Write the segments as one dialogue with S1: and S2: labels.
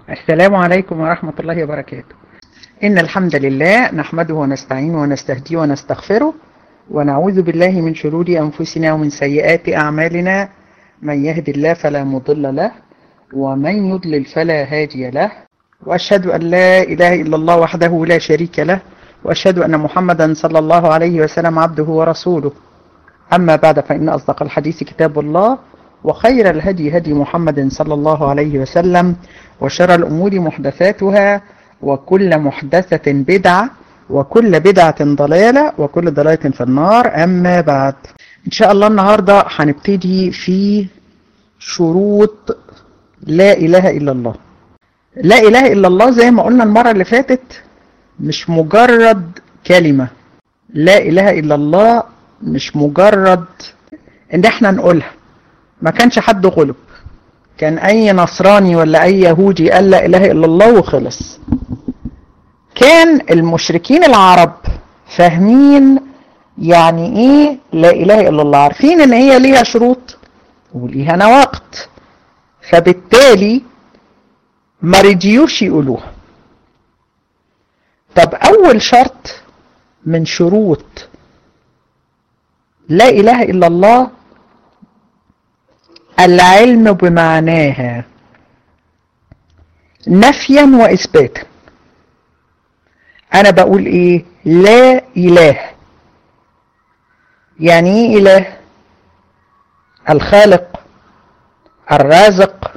S1: السلام عليكم ورحمة الله وبركاته إن الحمد لله نحمده ونستعينه ونستهديه ونستغفره ونعوذ بالله من شرور أنفسنا ومن سيئات أعمالنا من يهد الله فلا مضل له ومن يضلل فلا هادي له وأشهد أن لا إله إلا الله وحده لا شريك له وأشهد أن محمدا صلى الله عليه وسلم عبده ورسوله أما بعد فإن أصدق الحديث كتاب الله وخير الهدي هدي محمد صلى الله عليه وسلم وشر الأمور محدثاتها وكل محدثة بدعة وكل بدعة ضلالة وكل ضلالة في النار أما بعد إن شاء الله النهاردة هنبتدي في شروط لا إله إلا الله لا إله إلا الله زي ما قلنا المرة اللي فاتت مش مجرد كلمة لا إله إلا الله مش مجرد إن احنا نقولها ما كانش حد غلب كان أي نصراني ولا أي يهودي قال لا إله إلا الله وخلص كان المشركين العرب فاهمين يعني ايه لا اله الا الله عارفين ان هي ليها شروط وليها نواقض فبالتالي ما رضيوش يقولوها طب اول شرط من شروط لا اله الا الله العلم بمعناها نفيا واثباتا انا بقول ايه لا اله يعني ايه اله الخالق الرازق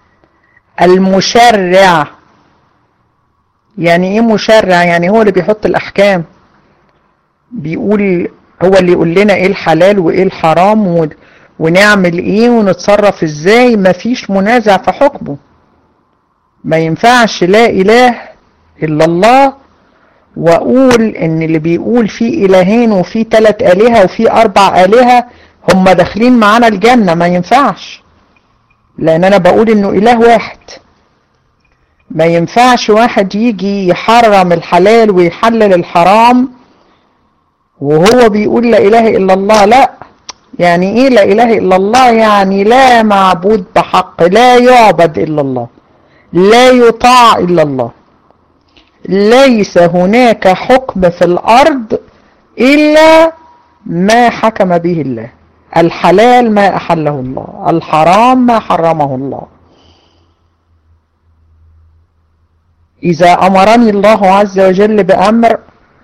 S1: المشرع يعني ايه مشرع يعني هو اللي بيحط الاحكام بيقول هو اللي يقول لنا ايه الحلال وايه الحرام و... ونعمل ايه ونتصرف ازاي مفيش منازع في حكمه ما ينفعش لا اله الا الله واقول ان اللي بيقول في الهين وفي ثلاث الهه وفي اربع الهه هم داخلين معانا الجنه ما ينفعش لان انا بقول انه اله واحد ما ينفعش واحد يجي يحرم الحلال ويحلل الحرام وهو بيقول لا اله الا الله لا يعني ايه لا اله الا الله يعني لا معبود بحق لا يعبد الا الله لا يطاع الا الله ليس هناك حكم في الارض الا ما حكم به الله الحلال ما احله الله الحرام ما حرمه الله اذا امرني الله عز وجل بامر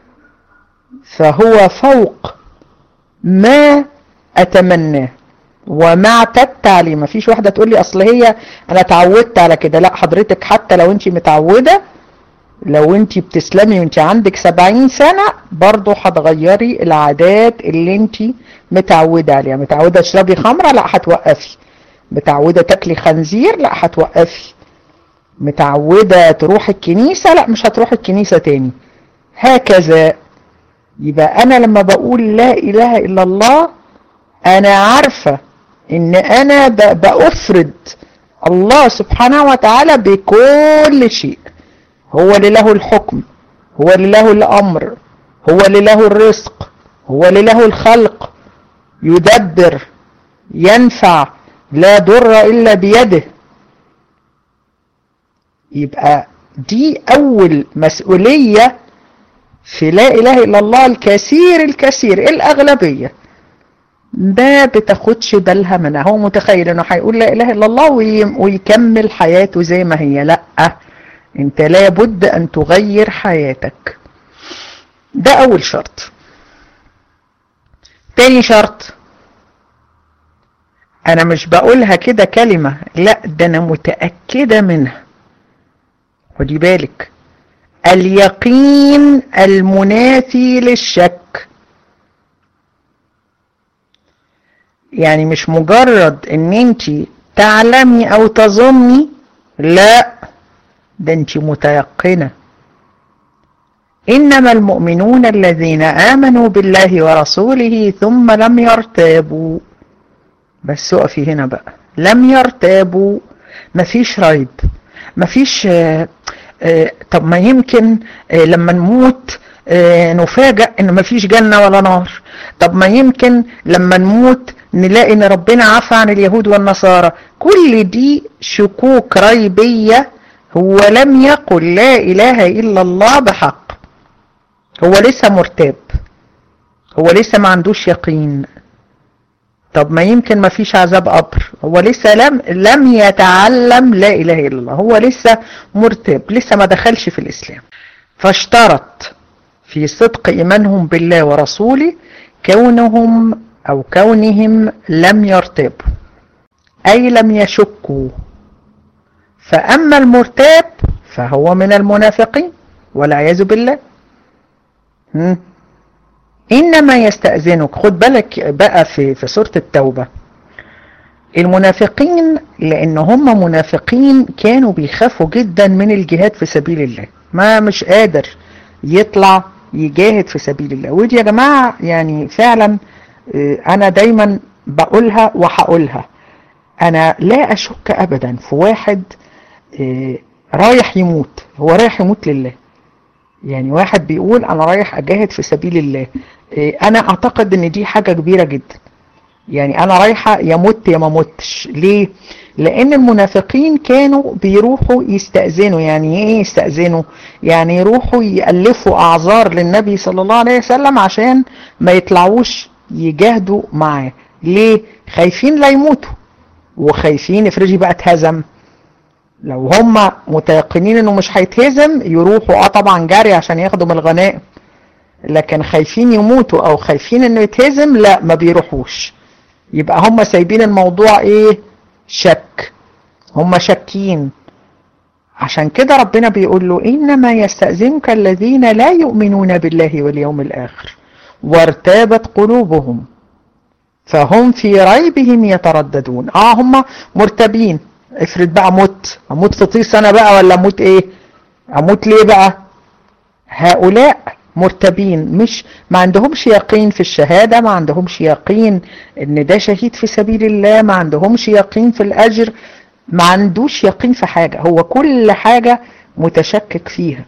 S1: فهو فوق ما اتمناه وما اعتدت عليه ما فيش واحده تقول لي اصل هي انا اتعودت على كده لا حضرتك حتى لو انت متعوده لو انت بتسلمي وانت عندك سبعين سنة برضو هتغيري العادات اللي انت متعودة عليها متعودة تشربي خمرة لا هتوقفي متعودة تاكلي خنزير لا هتوقفي متعودة تروح الكنيسة لا مش هتروح الكنيسة تاني هكذا يبقى انا لما بقول لا اله الا الله انا عارفة ان انا بأفرد الله سبحانه وتعالى بكل شيء هو اللي له الحكم هو اللي له الأمر هو اللي له الرزق هو اللي له الخلق يدبر ينفع لا ضر إلا بيده يبقى دي أول مسؤولية في لا إله إلا الله الكثير الكثير الأغلبية ما بتاخدش بالها منها هو متخيل انه هيقول لا اله الا الله ويكمل حياته زي ما هي لا انت لابد ان تغير حياتك ده اول شرط تاني شرط انا مش بقولها كده كلمة لا ده انا متأكدة منها خدي بالك اليقين المنافي للشك يعني مش مجرد ان انت تعلمي او تظني لا ده انت متيقنة إنما المؤمنون الذين آمنوا بالله ورسوله ثم لم يرتابوا بس اقفي هنا بقى لم يرتابوا مفيش ريب مفيش آه آه طب ما يمكن آه لما نموت نفاجأ ان مفيش جنة ولا نار طب ما يمكن لما نموت نلاقي ان ربنا عفى عن اليهود والنصارى كل دي شكوك ريبية هو لم يقل لا إله إلا الله بحق هو لسه مرتاب هو لسه ما عندوش يقين طب ما يمكن ما فيش عذاب قبر هو لسه لم لم يتعلم لا إله إلا الله هو لسه مرتاب لسه ما دخلش في الإسلام فاشترط في صدق إيمانهم بالله ورسوله كونهم أو كونهم لم يرتابوا أي لم يشكوا فأما المرتاب فهو من المنافقين والعياذ بالله م? إنما يستأذنك خد بالك بقى في, في سورة التوبة المنافقين لأن هم منافقين كانوا بيخافوا جدا من الجهاد في سبيل الله ما مش قادر يطلع يجاهد في سبيل الله ودي يا جماعة يعني فعلا أنا دايما بقولها وهقولها أنا لا أشك أبدا في واحد رايح يموت هو رايح يموت لله يعني واحد بيقول أنا رايح أجاهد في سبيل الله أنا أعتقد أن دي حاجة كبيرة جدا يعني أنا رايحة يا مت يا ما متش ليه؟ لأن المنافقين كانوا بيروحوا يستأذنوا يعني إيه يستأذنوا؟ يعني يروحوا يألفوا أعذار للنبي صلى الله عليه وسلم عشان ما يطلعوش يجاهدوا معاه ليه؟ خايفين لا يموتوا وخايفين افرجي بقى اتهزم لو هم متيقنين انه مش هيتهزم يروحوا اه طبعا جري عشان ياخدوا من الغنائم لكن خايفين يموتوا او خايفين انه يتهزم لا ما بيروحوش يبقى هم سايبين الموضوع ايه شك هم شاكين عشان كده ربنا بيقول له انما يستأذنك الذين لا يؤمنون بالله واليوم الاخر وارتابت قلوبهم فهم في ريبهم يترددون اه هم مرتبين افرض بقى مت اموت في طيس انا بقى ولا اموت ايه اموت ليه بقى هؤلاء مرتبين مش ما عندهمش يقين في الشهادة ما عندهمش يقين ان ده شهيد في سبيل الله ما عندهمش يقين في الاجر ما عندوش يقين في حاجة هو كل حاجة متشكك فيها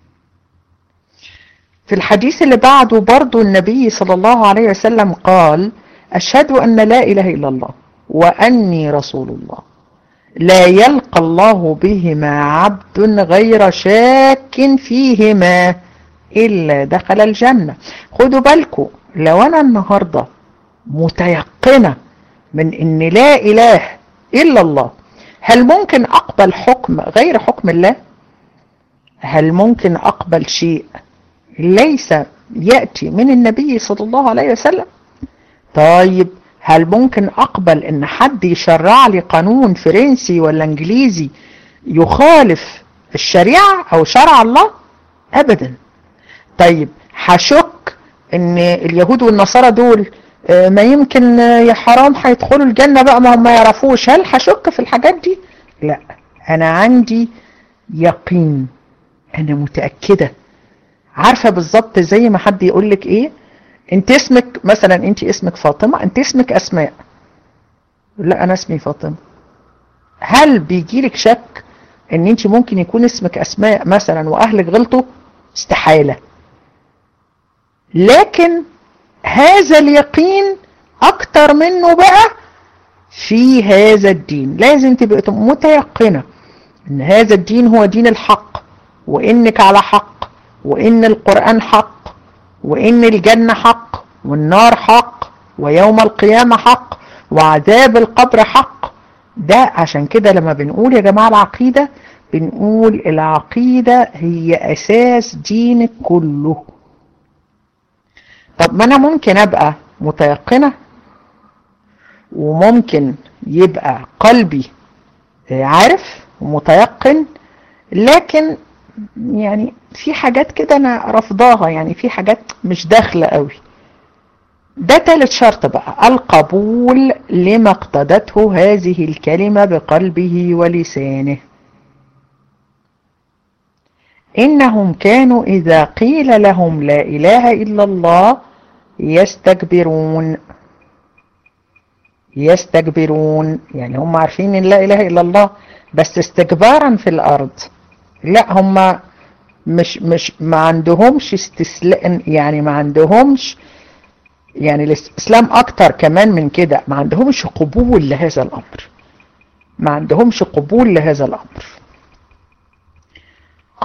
S1: في الحديث اللي بعده برضو النبي صلى الله عليه وسلم قال أشهد أن لا إله إلا الله وأني رسول الله لا يلقى الله بهما عبد غير شاك فيهما إلا دخل الجنة خدوا بالكم لو أنا النهاردة متيقنة من أن لا إله إلا الله هل ممكن أقبل حكم غير حكم الله هل ممكن أقبل شيء ليس يأتي من النبي صلى الله عليه وسلم طيب هل ممكن أقبل أن حد يشرع لي قانون فرنسي ولا إنجليزي يخالف الشريعة أو شرع الله أبدا طيب هشك أن اليهود والنصارى دول ما يمكن يا حرام هيدخلوا الجنة بقى ما هم ما يعرفوش هل هشك في الحاجات دي لا أنا عندي يقين أنا متأكدة عارفة بالظبط زي ما حد يقول لك إيه انت اسمك مثلا انت اسمك فاطمة انت اسمك اسماء لا انا اسمي فاطمة هل بيجيلك شك ان انت ممكن يكون اسمك اسماء مثلا واهلك غلطوا استحالة لكن هذا اليقين اكتر منه بقى في هذا الدين لازم تبقى متيقنة ان هذا الدين هو دين الحق وانك على حق وان القرآن حق وإن الجنة حق والنار حق ويوم القيامة حق وعذاب القبر حق ده عشان كده لما بنقول يا جماعة العقيدة بنقول العقيدة هي أساس دينك كله طب ما أنا ممكن أبقى متيقنة وممكن يبقى قلبي عارف ومتيقن لكن يعني في حاجات كده انا رفضاها يعني في حاجات مش داخله قوي ده تالت شرط بقى القبول لما اقتضته هذه الكلمة بقلبه ولسانه إنهم كانوا إذا قيل لهم لا إله إلا الله يستكبرون يستكبرون يعني هم عارفين إن لا إله إلا الله بس استكبارا في الأرض لا هم مش مش ما عندهمش استسلام يعني ما عندهمش يعني الاسلام اكتر كمان من كده ما عندهمش قبول لهذا الامر ما عندهمش قبول لهذا الامر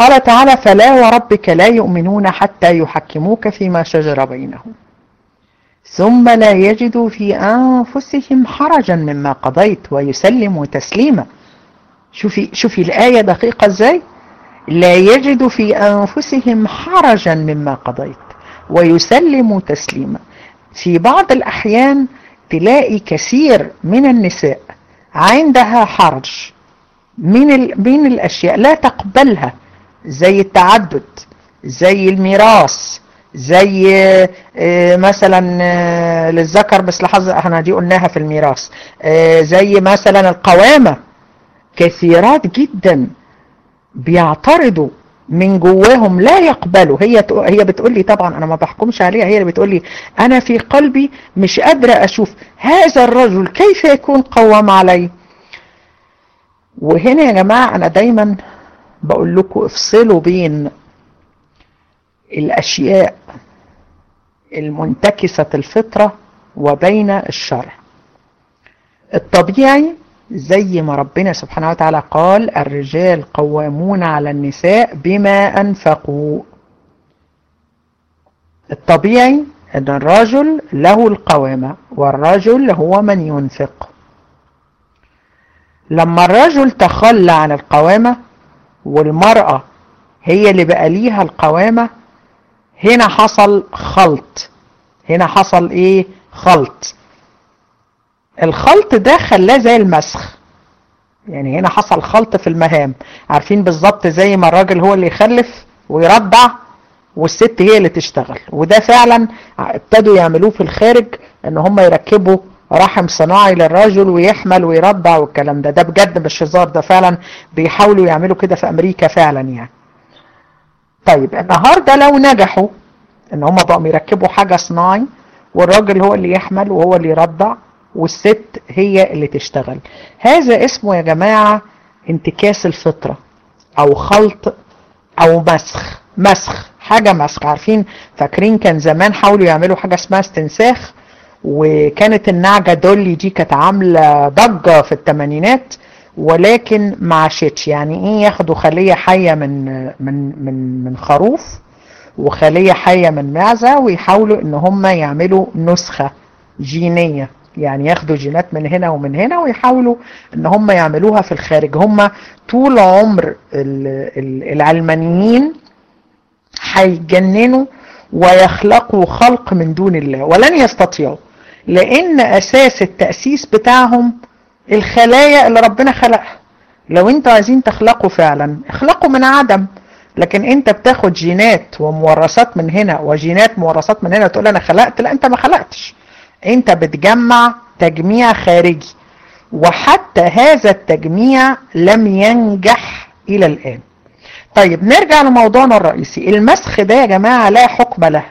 S1: قال تعالى فلا وربك لا يؤمنون حتى يحكموك فيما شجر بينهم ثم لا يجدوا في أنفسهم حرجا مما قضيت ويسلموا تسليما شوفي, شوفي الآية دقيقة ازاي لا يجد في أنفسهم حرجا مما قضيت ويسلموا تسليما في بعض الأحيان تلاقي كثير من النساء عندها حرج من, من الأشياء لا تقبلها زي التعدد زي الميراث زي مثلا للذكر مثل حظ احنا دي قلناها في الميراث زي مثلا القوامة كثيرات جدا بيعترضوا من جواهم لا يقبلوا هي هي بتقول لي طبعا انا ما بحكمش عليها هي اللي بتقول لي انا في قلبي مش قادره اشوف هذا الرجل كيف يكون قوام علي وهنا يا جماعه انا دايما بقول لكم افصلوا بين الاشياء المنتكسه الفطره وبين الشرع الطبيعي زي ما ربنا سبحانه وتعالى قال الرجال قوامون على النساء بما أنفقوا الطبيعي أن الرجل له القوامة والرجل هو من ينفق لما الرجل تخلى عن القوامة والمرأة هي اللي بقى ليها القوامة هنا حصل خلط هنا حصل ايه خلط الخلط ده خلاه زي المسخ يعني هنا حصل خلط في المهام عارفين بالظبط زي ما الراجل هو اللي يخلف ويرضع والست هي اللي تشتغل وده فعلا ابتدوا يعملوه في الخارج ان هم يركبوا رحم صناعي للراجل ويحمل ويرضع والكلام ده ده بجد مش هزار ده فعلا بيحاولوا يعملوا كده في امريكا فعلا يعني طيب النهارده لو نجحوا ان هم بقوا يركبوا حاجه صناعي والراجل هو اللي يحمل وهو اللي يرضع والست هي اللي تشتغل هذا اسمه يا جماعة انتكاس الفطرة او خلط او مسخ مسخ حاجة مسخ عارفين فاكرين كان زمان حاولوا يعملوا حاجة اسمها استنساخ وكانت النعجة دولي دي كانت عاملة ضجة في الثمانينات ولكن ما عاشتش يعني ايه ياخدوا خلية حية من من من من خروف وخلية حية من معزة ويحاولوا ان هم يعملوا نسخة جينية يعني ياخدوا جينات من هنا ومن هنا ويحاولوا ان هم يعملوها في الخارج هم طول عمر العلمانيين هيجننوا ويخلقوا خلق من دون الله ولن يستطيعوا لان اساس التأسيس بتاعهم الخلايا اللي ربنا خلقها لو انتوا عايزين تخلقوا فعلا اخلقوا من عدم لكن انت بتاخد جينات ومورثات من هنا وجينات مورثات من هنا تقول انا خلقت لا انت ما خلقتش انت بتجمع تجميع خارجي وحتى هذا التجميع لم ينجح الى الان طيب نرجع لموضوعنا الرئيسي المسخ ده يا جماعة لا حكم له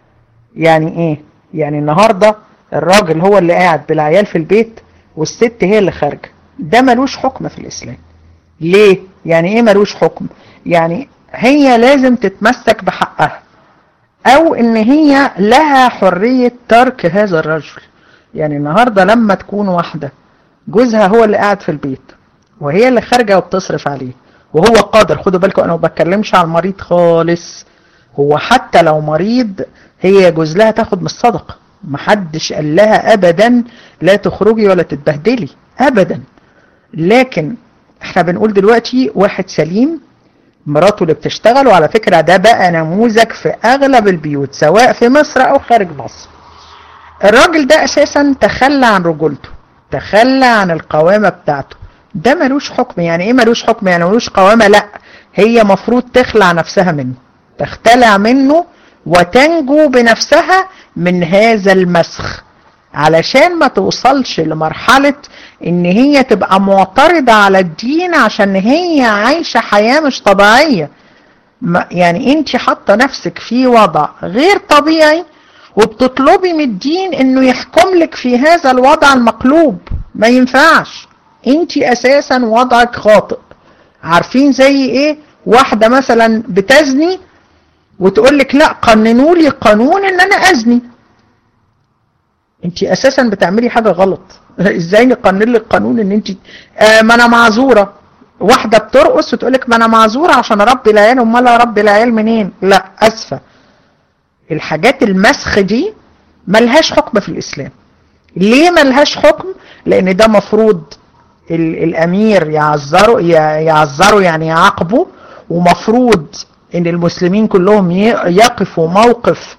S1: يعني ايه يعني النهاردة الراجل هو اللي قاعد بالعيال في البيت والست هي اللي خارجة ده ملوش حكم في الاسلام ليه يعني ايه ملوش حكم يعني هي لازم تتمسك بحقها او ان هي لها حرية ترك هذا الرجل يعني النهاردة لما تكون واحدة جوزها هو اللي قاعد في البيت وهي اللي خارجة وبتصرف عليه وهو قادر خدوا بالكم انا ما بتكلمش على المريض خالص هو حتى لو مريض هي جوز لها تاخد من الصدقة محدش قال لها ابدا لا تخرجي ولا تتبهدلي ابدا لكن احنا بنقول دلوقتي واحد سليم مراته اللي بتشتغل وعلى فكرة ده بقى نموذج في اغلب البيوت سواء في مصر او خارج مصر الراجل ده اساسا تخلى عن رجولته تخلى عن القوامة بتاعته ده ملوش حكم يعني ايه ملوش حكم يعني ملوش قوامة لا هي مفروض تخلع نفسها منه تختلع منه وتنجو بنفسها من هذا المسخ علشان ما توصلش لمرحلة ان هي تبقى معترضة على الدين عشان هي عايشة حياة مش طبيعية يعني انت حاطة نفسك في وضع غير طبيعي وبتطلبي من الدين انه يحكم لك في هذا الوضع المقلوب ما ينفعش انت اساسا وضعك خاطئ عارفين زي ايه واحدة مثلا بتزني وتقول لك لا قننوا لي قانون ان انا ازني انت اساسا بتعملي حاجة غلط ازاي نقنن لك قانون ان انت آه ما انا معذورة واحدة بترقص وتقولك ما انا معذورة عشان اربي العيال امال اربي العيال منين لا اسفة الحاجات المسخ دي ملهاش حكم في الاسلام ليه ملهاش حكم لان ده مفروض الامير يعذره يعذره يعني يعاقبه ومفروض ان المسلمين كلهم يقفوا موقف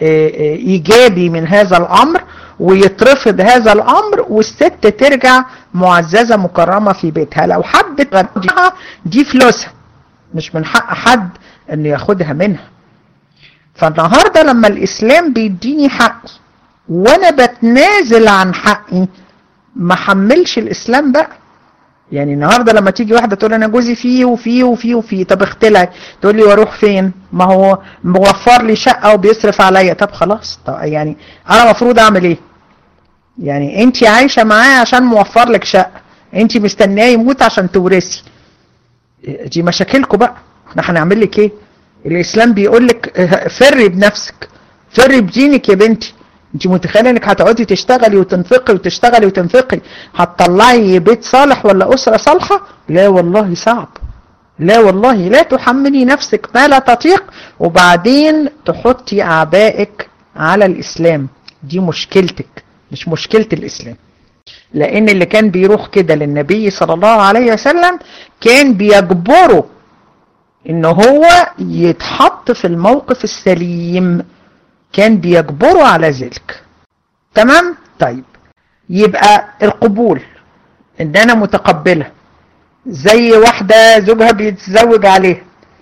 S1: ايجابي من هذا الامر ويترفض هذا الامر والست ترجع معززة مكرمة في بيتها لو حبت غديها دي فلوسها مش من حق حد ان ياخدها منها فالنهاردة لما الاسلام بيديني حقي وانا بتنازل عن حقي ما حملش الاسلام بقى يعني النهارده لما تيجي واحده تقول انا جوزي فيه وفيه وفيه وفيه طب اختلع تقول لي واروح فين ما هو موفر لي شقه وبيصرف عليا طب خلاص طب يعني انا المفروض اعمل ايه يعني انت عايشه معاه عشان موفر لك شقه انت مستنياه يموت عشان تورثي دي مشاكلكم بقى احنا هنعمل لك ايه الاسلام بيقول لك فري بنفسك فري بدينك يا بنتي انت متخيله انك هتقعدي تشتغلي وتنفقي وتشتغلي وتنفقي هتطلعي بيت صالح ولا اسره صالحه لا والله صعب لا والله لا تحملي نفسك ما لا تطيق وبعدين تحطي اعبائك على الاسلام دي مشكلتك مش مشكله الاسلام لان اللي كان بيروح كده للنبي صلى الله عليه وسلم كان بيجبره ان هو يتحط في الموقف السليم كان بيجبره على ذلك تمام طيب يبقى القبول ان انا متقبلة زي واحدة زوجها بيتزوج عليها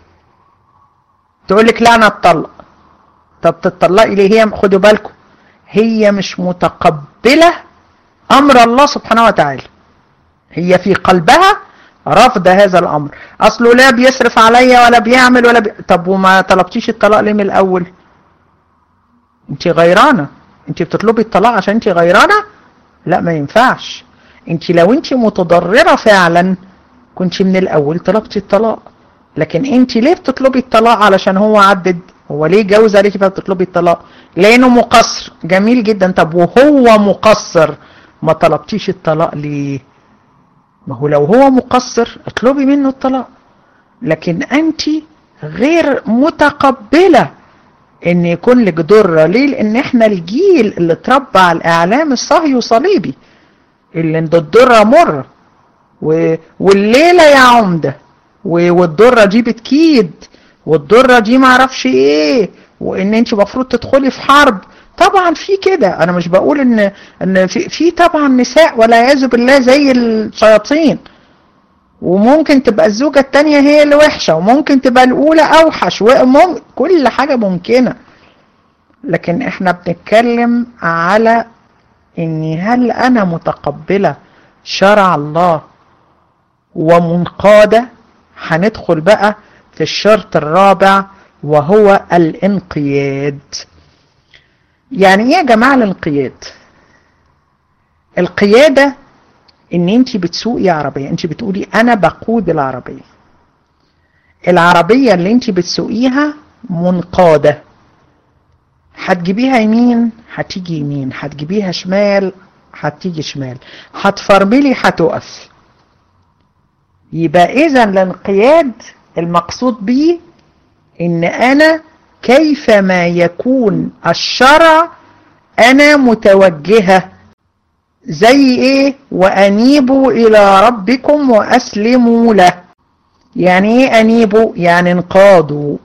S1: تقول لك لا انا اتطلق طب تتطلقي ليه هي خدوا بالكم هي مش متقبلة امر الله سبحانه وتعالى هي في قلبها رفض هذا الامر اصله لا بيصرف عليا ولا بيعمل ولا بي... طب وما طلبتيش الطلاق ليه من الاول انت غيرانة انت بتطلبي الطلاق عشان انت غيرانة لا ما ينفعش انت لو انت متضررة فعلا كنت من الاول طلبتي الطلاق لكن انت ليه بتطلبي الطلاق علشان هو عدد هو ليه جوز عليكي فبتطلبي الطلاق لانه مقصر جميل جدا طب وهو مقصر ما طلبتيش الطلاق ليه ما هو لو هو مقصر اطلبي منه الطلاق لكن انت غير متقبله ان يكون لك ضرة ليه لان احنا الجيل اللي اتربى على الاعلام الصهي وصليبي اللي ان الضرة مرة و... والليلة يا عمدة و... والضرة دي بتكيد والضرة دي معرفش ايه وان انت المفروض تدخلي في حرب طبعا في كده انا مش بقول ان ان في, في طبعا نساء ولا يعوذ بالله زي الشياطين وممكن تبقى الزوجة التانية هي اللي وحشة وممكن تبقى الأولى أوحش وممكن كل حاجة ممكنة لكن احنا بنتكلم على اني هل انا متقبلة شرع الله ومنقادة هندخل بقى في الشرط الرابع وهو الانقياد يعني ايه يا جماعة الانقياد القيادة ان انت بتسوقي عربية انت بتقولي انا بقود العربية العربية اللي انت بتسوقيها منقادة هتجيبيها يمين هتيجي يمين هتجيبيها شمال هتيجي شمال هتفرملي هتقف يبقى اذا الانقياد المقصود به ان انا كيفما يكون الشرع انا متوجهه زي ايه وانيبوا الى ربكم واسلموا له يعني ايه انيبوا يعني انقادوا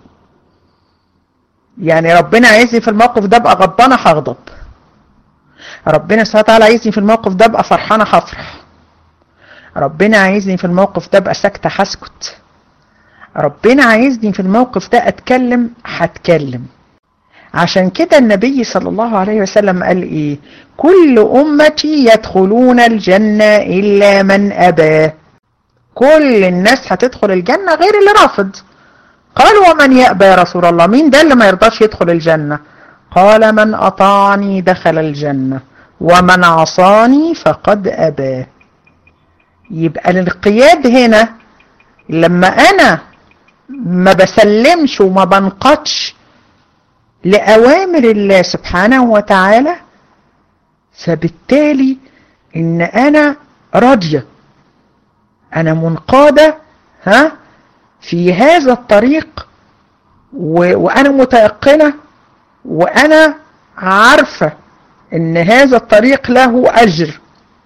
S1: يعني ربنا عايزني في الموقف ده ابقى غضبانه هغضب ربنا سبحانه وتعالى عايزني في الموقف ده ابقى فرحانه هفرح ربنا عايزني في الموقف ده ابقى ساكته هسكت ربنا عايزني في الموقف ده اتكلم هتكلم عشان كده النبي صلى الله عليه وسلم قال ايه كل امتي يدخلون الجنة الا من ابى كل الناس هتدخل الجنة غير اللي رافض قال ومن يأبى يا رسول الله مين ده اللي ما يرضاش يدخل الجنة قال من أطاعني دخل الجنة ومن عصاني فقد أبى يبقى الانقياد هنا لما أنا ما بسلمش وما بنقضش لأوامر الله سبحانه وتعالى فبالتالي إن أنا راضية انا منقادة ها في هذا الطريق و... وانا متيقنة وانا عارفة ان هذا الطريق له اجر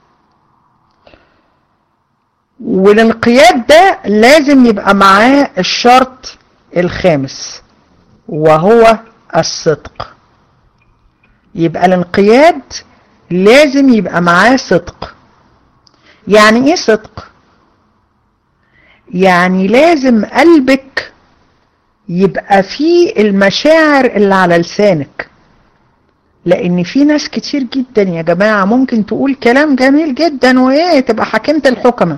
S1: والانقياد ده لازم يبقى معاه الشرط الخامس وهو الصدق يبقى الانقياد لازم يبقى معاه صدق يعني ايه صدق يعني لازم قلبك يبقى فيه المشاعر اللي على لسانك لان في ناس كتير جدا يا جماعة ممكن تقول كلام جميل جدا وايه تبقى حكيمة الحكمة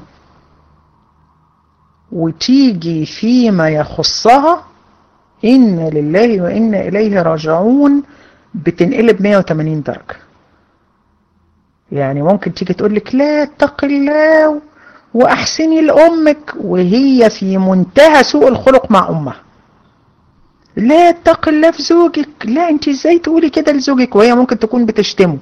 S1: وتيجي فيما يخصها إن لله وإنا إليه راجعون بتنقلب 180 درجة يعني ممكن تيجي تقول لك لا اتق الله وأحسني لأمك وهي في منتهى سوء الخلق مع أمها لا اتق الله في زوجك لا انت ازاي تقولي كده لزوجك وهي ممكن تكون بتشتمه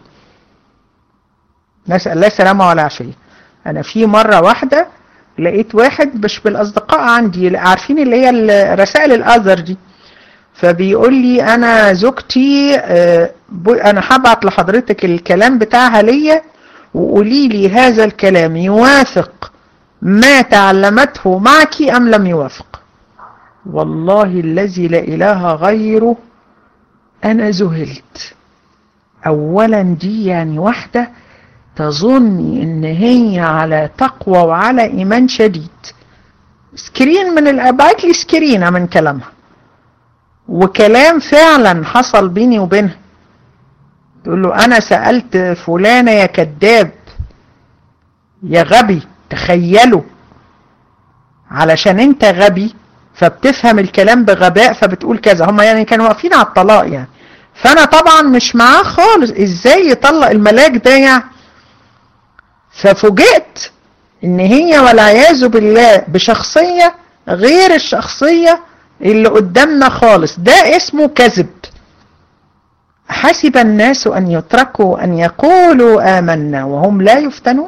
S1: نسأل الله السلامة والعافية أنا في مرة واحدة لقيت واحد مش بالأصدقاء عندي عارفين اللي هي رسائل الأذر دي فبيقول لي أنا زوجتي أنا هبعت لحضرتك الكلام بتاعها ليا وقولي لي هذا الكلام يوافق ما تعلمته معك أم لم يوافق والله الذي لا إله غيره أنا ذهلت أولا دي يعني واحدة تظني ان هي على تقوى وعلى ايمان شديد سكرين من الابعات لي سكرينة من كلامها وكلام فعلا حصل بيني وبينها تقول له انا سألت فلانة يا كذاب يا غبي تخيلوا علشان انت غبي فبتفهم الكلام بغباء فبتقول كذا هم يعني كانوا واقفين على الطلاق يعني فانا طبعا مش معاه خالص ازاي يطلق الملاك ده يعني ففوجئت ان هي والعياذ بالله بشخصية غير الشخصية اللي قدامنا خالص ده اسمه كذب حسب الناس ان يتركوا ان يقولوا آمنا وهم لا يفتنون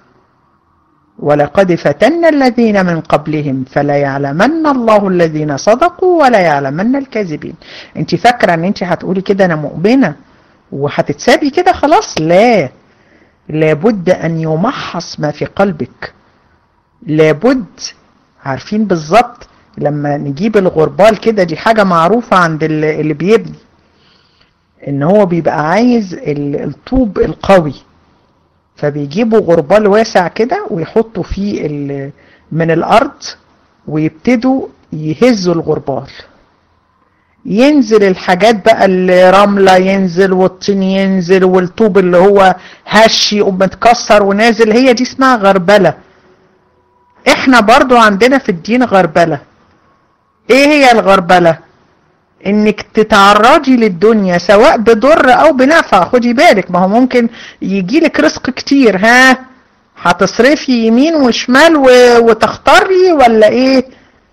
S1: ولقد فتنا الذين من قبلهم فلا يعلمن الله الذين صدقوا ولا يعلمن الكاذبين انت فاكرة ان انت هتقولي كده انا مؤمنة وهتتسابي كده خلاص لا لابد أن يمحص ما في قلبك لابد عارفين بالظبط لما نجيب الغربال كده دي حاجة معروفة عند اللي بيبني ان هو بيبقى عايز الطوب القوي فبيجيبوا غربال واسع كده ويحطوا فيه من الارض ويبتدوا يهزوا الغربال ينزل الحاجات بقى الرملة ينزل والطين ينزل والطوب اللي هو هش يقوم متكسر ونازل هي دي اسمها غربلة احنا برضو عندنا في الدين غربلة ايه هي الغربلة انك تتعرضي للدنيا سواء بضر او بنفع خدي بالك ما هو ممكن يجيلك رزق كتير ها هتصرفي يمين وشمال وتختاري ولا ايه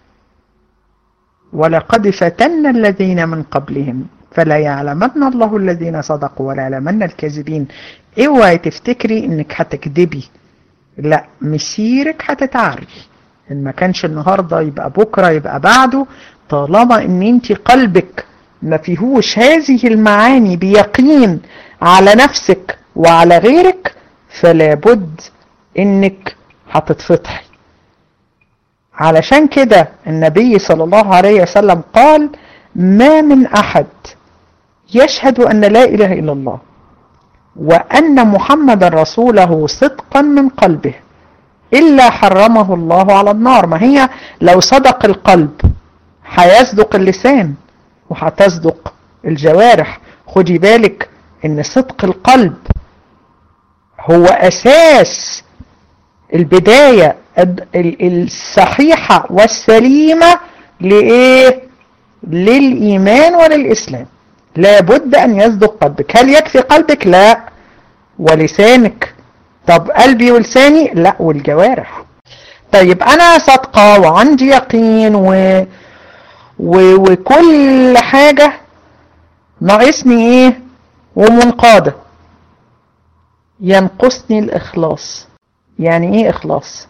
S1: ولقد فتنا الذين من قبلهم فلا يعلمن الله الذين صدقوا ولا يعلمن الكاذبين اوعي تفتكري انك هتكذبي لا مسيرك هتتعري ان ما كانش النهارده يبقى بكره يبقى بعده طالما ان انت قلبك ما فيهوش هذه المعاني بيقين على نفسك وعلى غيرك فلا بد انك هتتفتحي علشان كده النبي صلى الله عليه وسلم قال ما من أحد يشهد أن لا إله إلا الله وأن محمد رسوله صدقا من قلبه إلا حرمه الله على النار ما هي لو صدق القلب هيصدق اللسان وهتصدق الجوارح خدي بالك ان صدق القلب هو أساس البداية الصحيحة والسليمة لإيه للإيمان وللإسلام لابد أن يصدق قلبك هل يكفي قلبك لا ولسانك طب قلبي ولساني لا والجوارح طيب أنا صادقة وعندي يقين و... و... وكل حاجة ناقصني إيه ومنقادة ينقصني الإخلاص يعني إيه إخلاص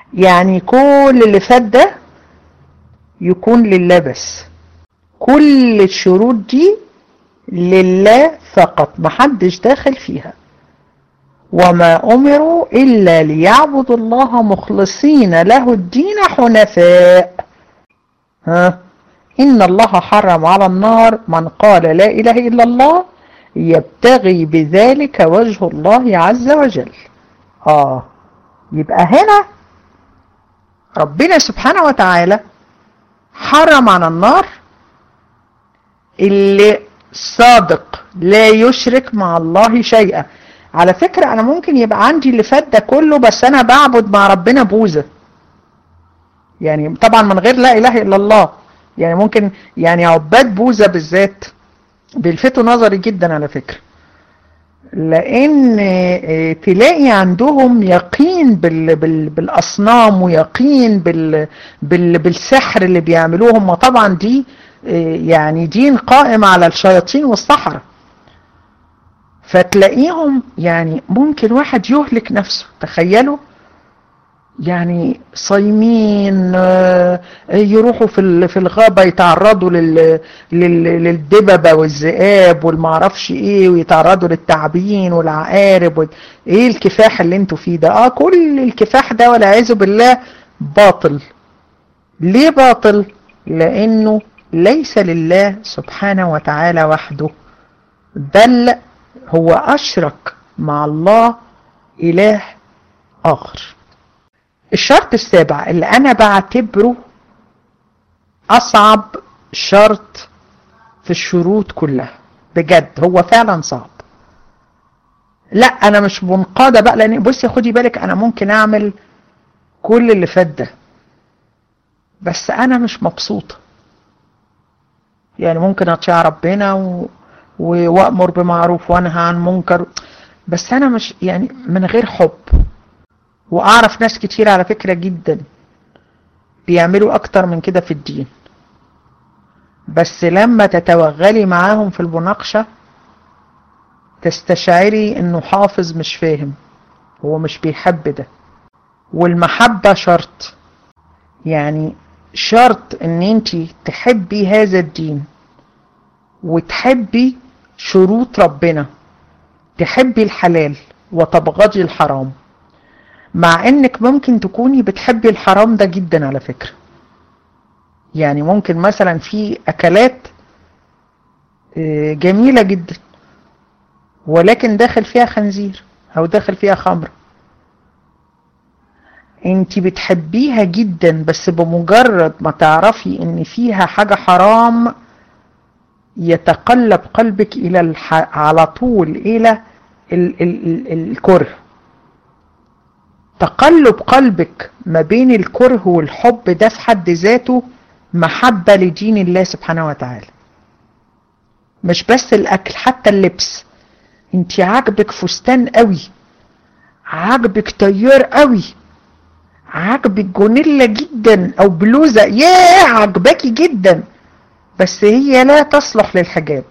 S1: يعني كل اللي فات ده يكون لله بس كل الشروط دي لله فقط محدش داخل فيها وما أمروا إلا ليعبدوا الله مخلصين له الدين حنفاء ها إن الله حرم على النار من قال لا إله إلا الله يبتغي بذلك وجه الله عز وجل آه يبقى هنا ربنا سبحانه وتعالى حرم على النار اللي صادق لا يشرك مع الله شيئا على فكرة أنا ممكن يبقى عندي اللي فات ده كله بس أنا بعبد مع ربنا بوزة يعني طبعا من غير لا إله إلا الله يعني ممكن يعني عباد بوزة بالذات بيلفتوا نظري جدا على فكرة لأن تلاقي عندهم يقين بال بال بالأصنام ويقين بال بال بالسحر اللي بيعملوهم وطبعا دي يعني دين قائم على الشياطين والسحرة فتلاقيهم يعني ممكن واحد يهلك نفسه تخيلوا يعني صايمين يروحوا في في الغابة يتعرضوا لل للدببة والذئاب والمعرفش ايه ويتعرضوا للتعابين والعقارب و... ايه الكفاح اللي انتوا فيه ده اه كل الكفاح ده والعياذ بالله باطل ليه باطل لانه ليس لله سبحانه وتعالى وحده بل هو أشرك مع الله إله آخر الشرط السابع اللي أنا بعتبره أصعب شرط في الشروط كلها بجد هو فعلا صعب لا أنا مش منقادة بقى لأن بصي خدي بالك أنا ممكن أعمل كل اللي فات ده بس أنا مش مبسوطة يعني ممكن أطيع ربنا و... وأمر بمعروف وأنهى عن منكر بس أنا مش يعني من غير حب وأعرف ناس كتير على فكرة جدا بيعملوا أكتر من كده في الدين بس لما تتوغلي معاهم في المناقشة تستشعري انه حافظ مش فاهم هو مش بيحب ده والمحبة شرط يعني شرط ان انت تحبي هذا الدين وتحبي شروط ربنا تحبي الحلال وتبغضي الحرام مع انك ممكن تكوني بتحبي الحرام ده جدا على فكرة يعني ممكن مثلا في اكلات جميلة جدا ولكن داخل فيها خنزير او داخل فيها خمر انت بتحبيها جدا بس بمجرد ما تعرفي ان فيها حاجة حرام يتقلب قلبك الى الح... على طول الى ال... ال... ال... الكره تقلب قلبك ما بين الكره والحب ده في حد ذاته محبة لدين الله سبحانه وتعالى مش بس الاكل حتى اللبس انت عاجبك فستان قوي عاجبك طيار قوي عاجبك جونيلا جدا او بلوزة ياه عجباكي جدا بس هي لا تصلح للحجاب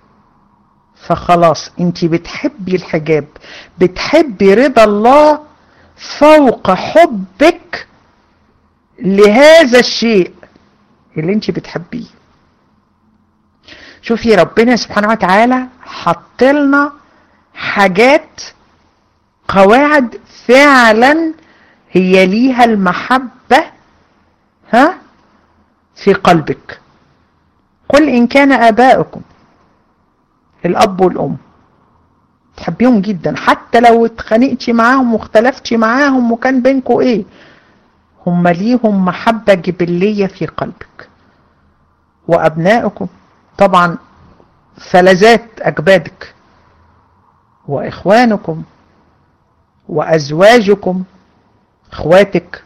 S1: فخلاص انت بتحبي الحجاب بتحبي رضا الله فوق حبك لهذا الشيء اللي انت بتحبيه شوفي ربنا سبحانه وتعالى حط لنا حاجات قواعد فعلا هي ليها المحبة ها في قلبك قل إن كان آباؤكم الأب والأم تحبيهم جدا حتى لو اتخانقتي معاهم واختلفتي معاهم وكان بينكم ايه هم ليهم محبة جبلية في قلبك وأبنائكم طبعا فلذات أجبادك وإخوانكم وأزواجكم اخواتك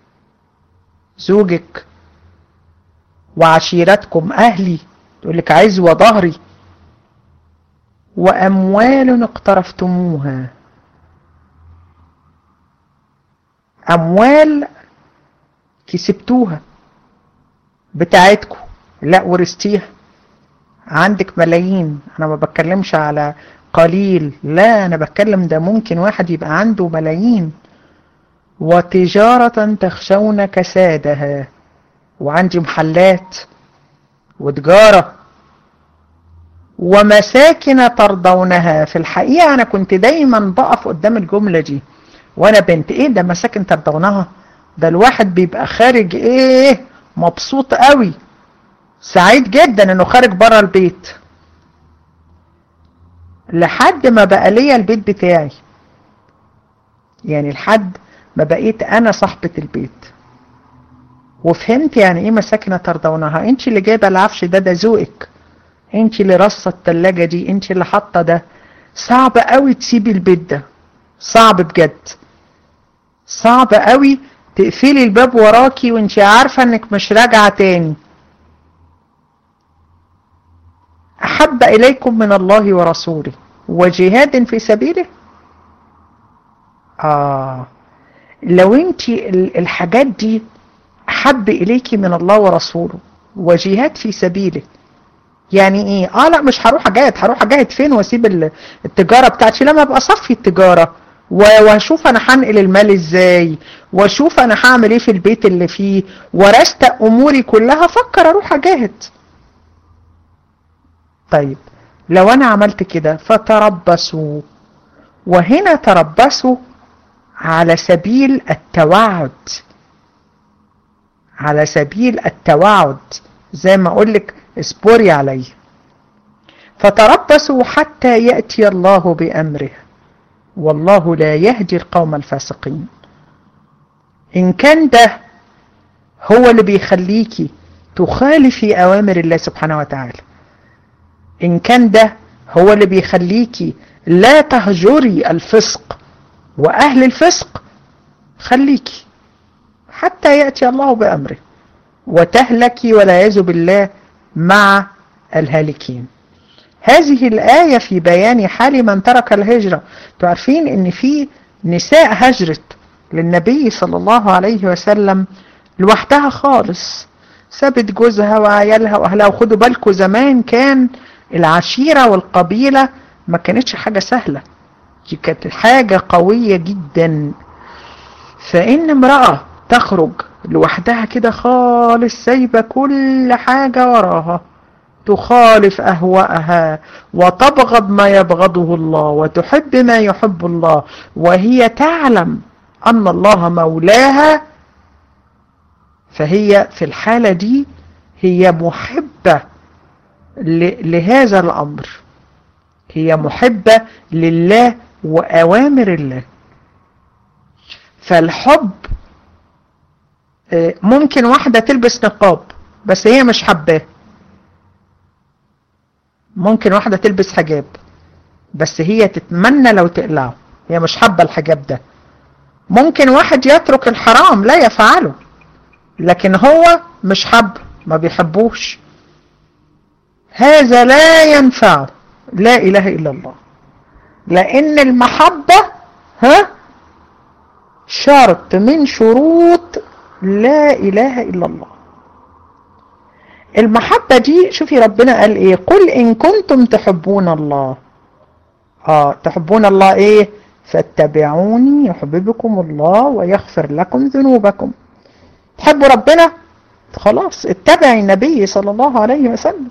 S1: زوجك وعشيرتكم اهلي تقول لك عزوة ظهري واموال اقترفتموها اموال كسبتوها بتاعتكم لا ورثتيها عندك ملايين انا ما بتكلمش على قليل لا انا بتكلم ده ممكن واحد يبقى عنده ملايين وتجارة تخشون كسادها وعندي محلات وتجارة ومساكن ترضونها في الحقيقة أنا كنت دايما بقف قدام الجملة دي وأنا بنت إيه ده مساكن ترضونها ده الواحد بيبقى خارج إيه مبسوط قوي سعيد جدا إنه خارج بره البيت لحد ما بقى ليا البيت بتاعي يعني لحد ما بقيت أنا صاحبة البيت وفهمت يعني ايه مساكن ترضونها انت اللي جايبه العفش ده ده ذوقك انت اللي رصه التلاجة دي انت اللي حاطه ده صعب قوي تسيبي البيت ده صعب بجد صعب قوي تقفلي الباب وراكي وانت عارفه انك مش راجعه تاني احب اليكم من الله ورسوله وجهاد في سبيله اه لو انت الحاجات دي أحب إليك من الله ورسوله وجهاد في سبيله يعني ايه اه لا مش هروح اجاهد هروح اجاهد فين واسيب التجاره بتاعتي لما ابقى اصفي التجاره واشوف انا هنقل المال ازاي واشوف انا هعمل ايه في البيت اللي فيه ورستق اموري كلها افكر اروح اجاهد طيب لو انا عملت كده فتربصوا وهنا تربصوا على سبيل التوعد على سبيل التوعد زي ما اقول لك اصبري عليه فتربصوا حتى يأتي الله بأمره والله لا يهدي القوم الفاسقين إن كان ده هو اللي بيخليكي تخالفي أوامر الله سبحانه وتعالى إن كان ده هو اللي بيخليكي لا تهجري الفسق وأهل الفسق خليكي حتى يأتي الله بأمره وتهلكي والعياذ بالله مع الهالكين هذه الآية في بيان حال من ترك الهجرة تعرفين ان في نساء هجرت للنبي صلى الله عليه وسلم لوحدها خالص سابت جوزها وعيالها واهلها وخدوا بالكم زمان كان العشيرة والقبيلة ما كانتش حاجة سهلة دي كانت حاجة قوية جدا فإن امرأة تخرج لوحدها كده خالص سايبة كل حاجة وراها تخالف أهواءها وتبغض ما يبغضه الله وتحب ما يحب الله وهي تعلم أن الله مولاها فهي في الحالة دي هي محبة لهذا الأمر هي محبة لله وأوامر الله فالحب ممكن واحدة تلبس نقاب بس هي مش حباه ممكن واحدة تلبس حجاب بس هي تتمنى لو تقلعه هي مش حابة الحجاب ده ممكن واحد يترك الحرام لا يفعله لكن هو مش حب ما بيحبوش هذا لا ينفعه لا إله إلا الله لأن المحبة ها شرط من شروط لا إله إلا الله المحبة دي شوفي ربنا قال ايه قل ان كنتم تحبون الله اه تحبون الله ايه فاتبعوني يحببكم الله ويغفر لكم ذنوبكم تحبوا ربنا خلاص اتبعي النبي صلى الله عليه وسلم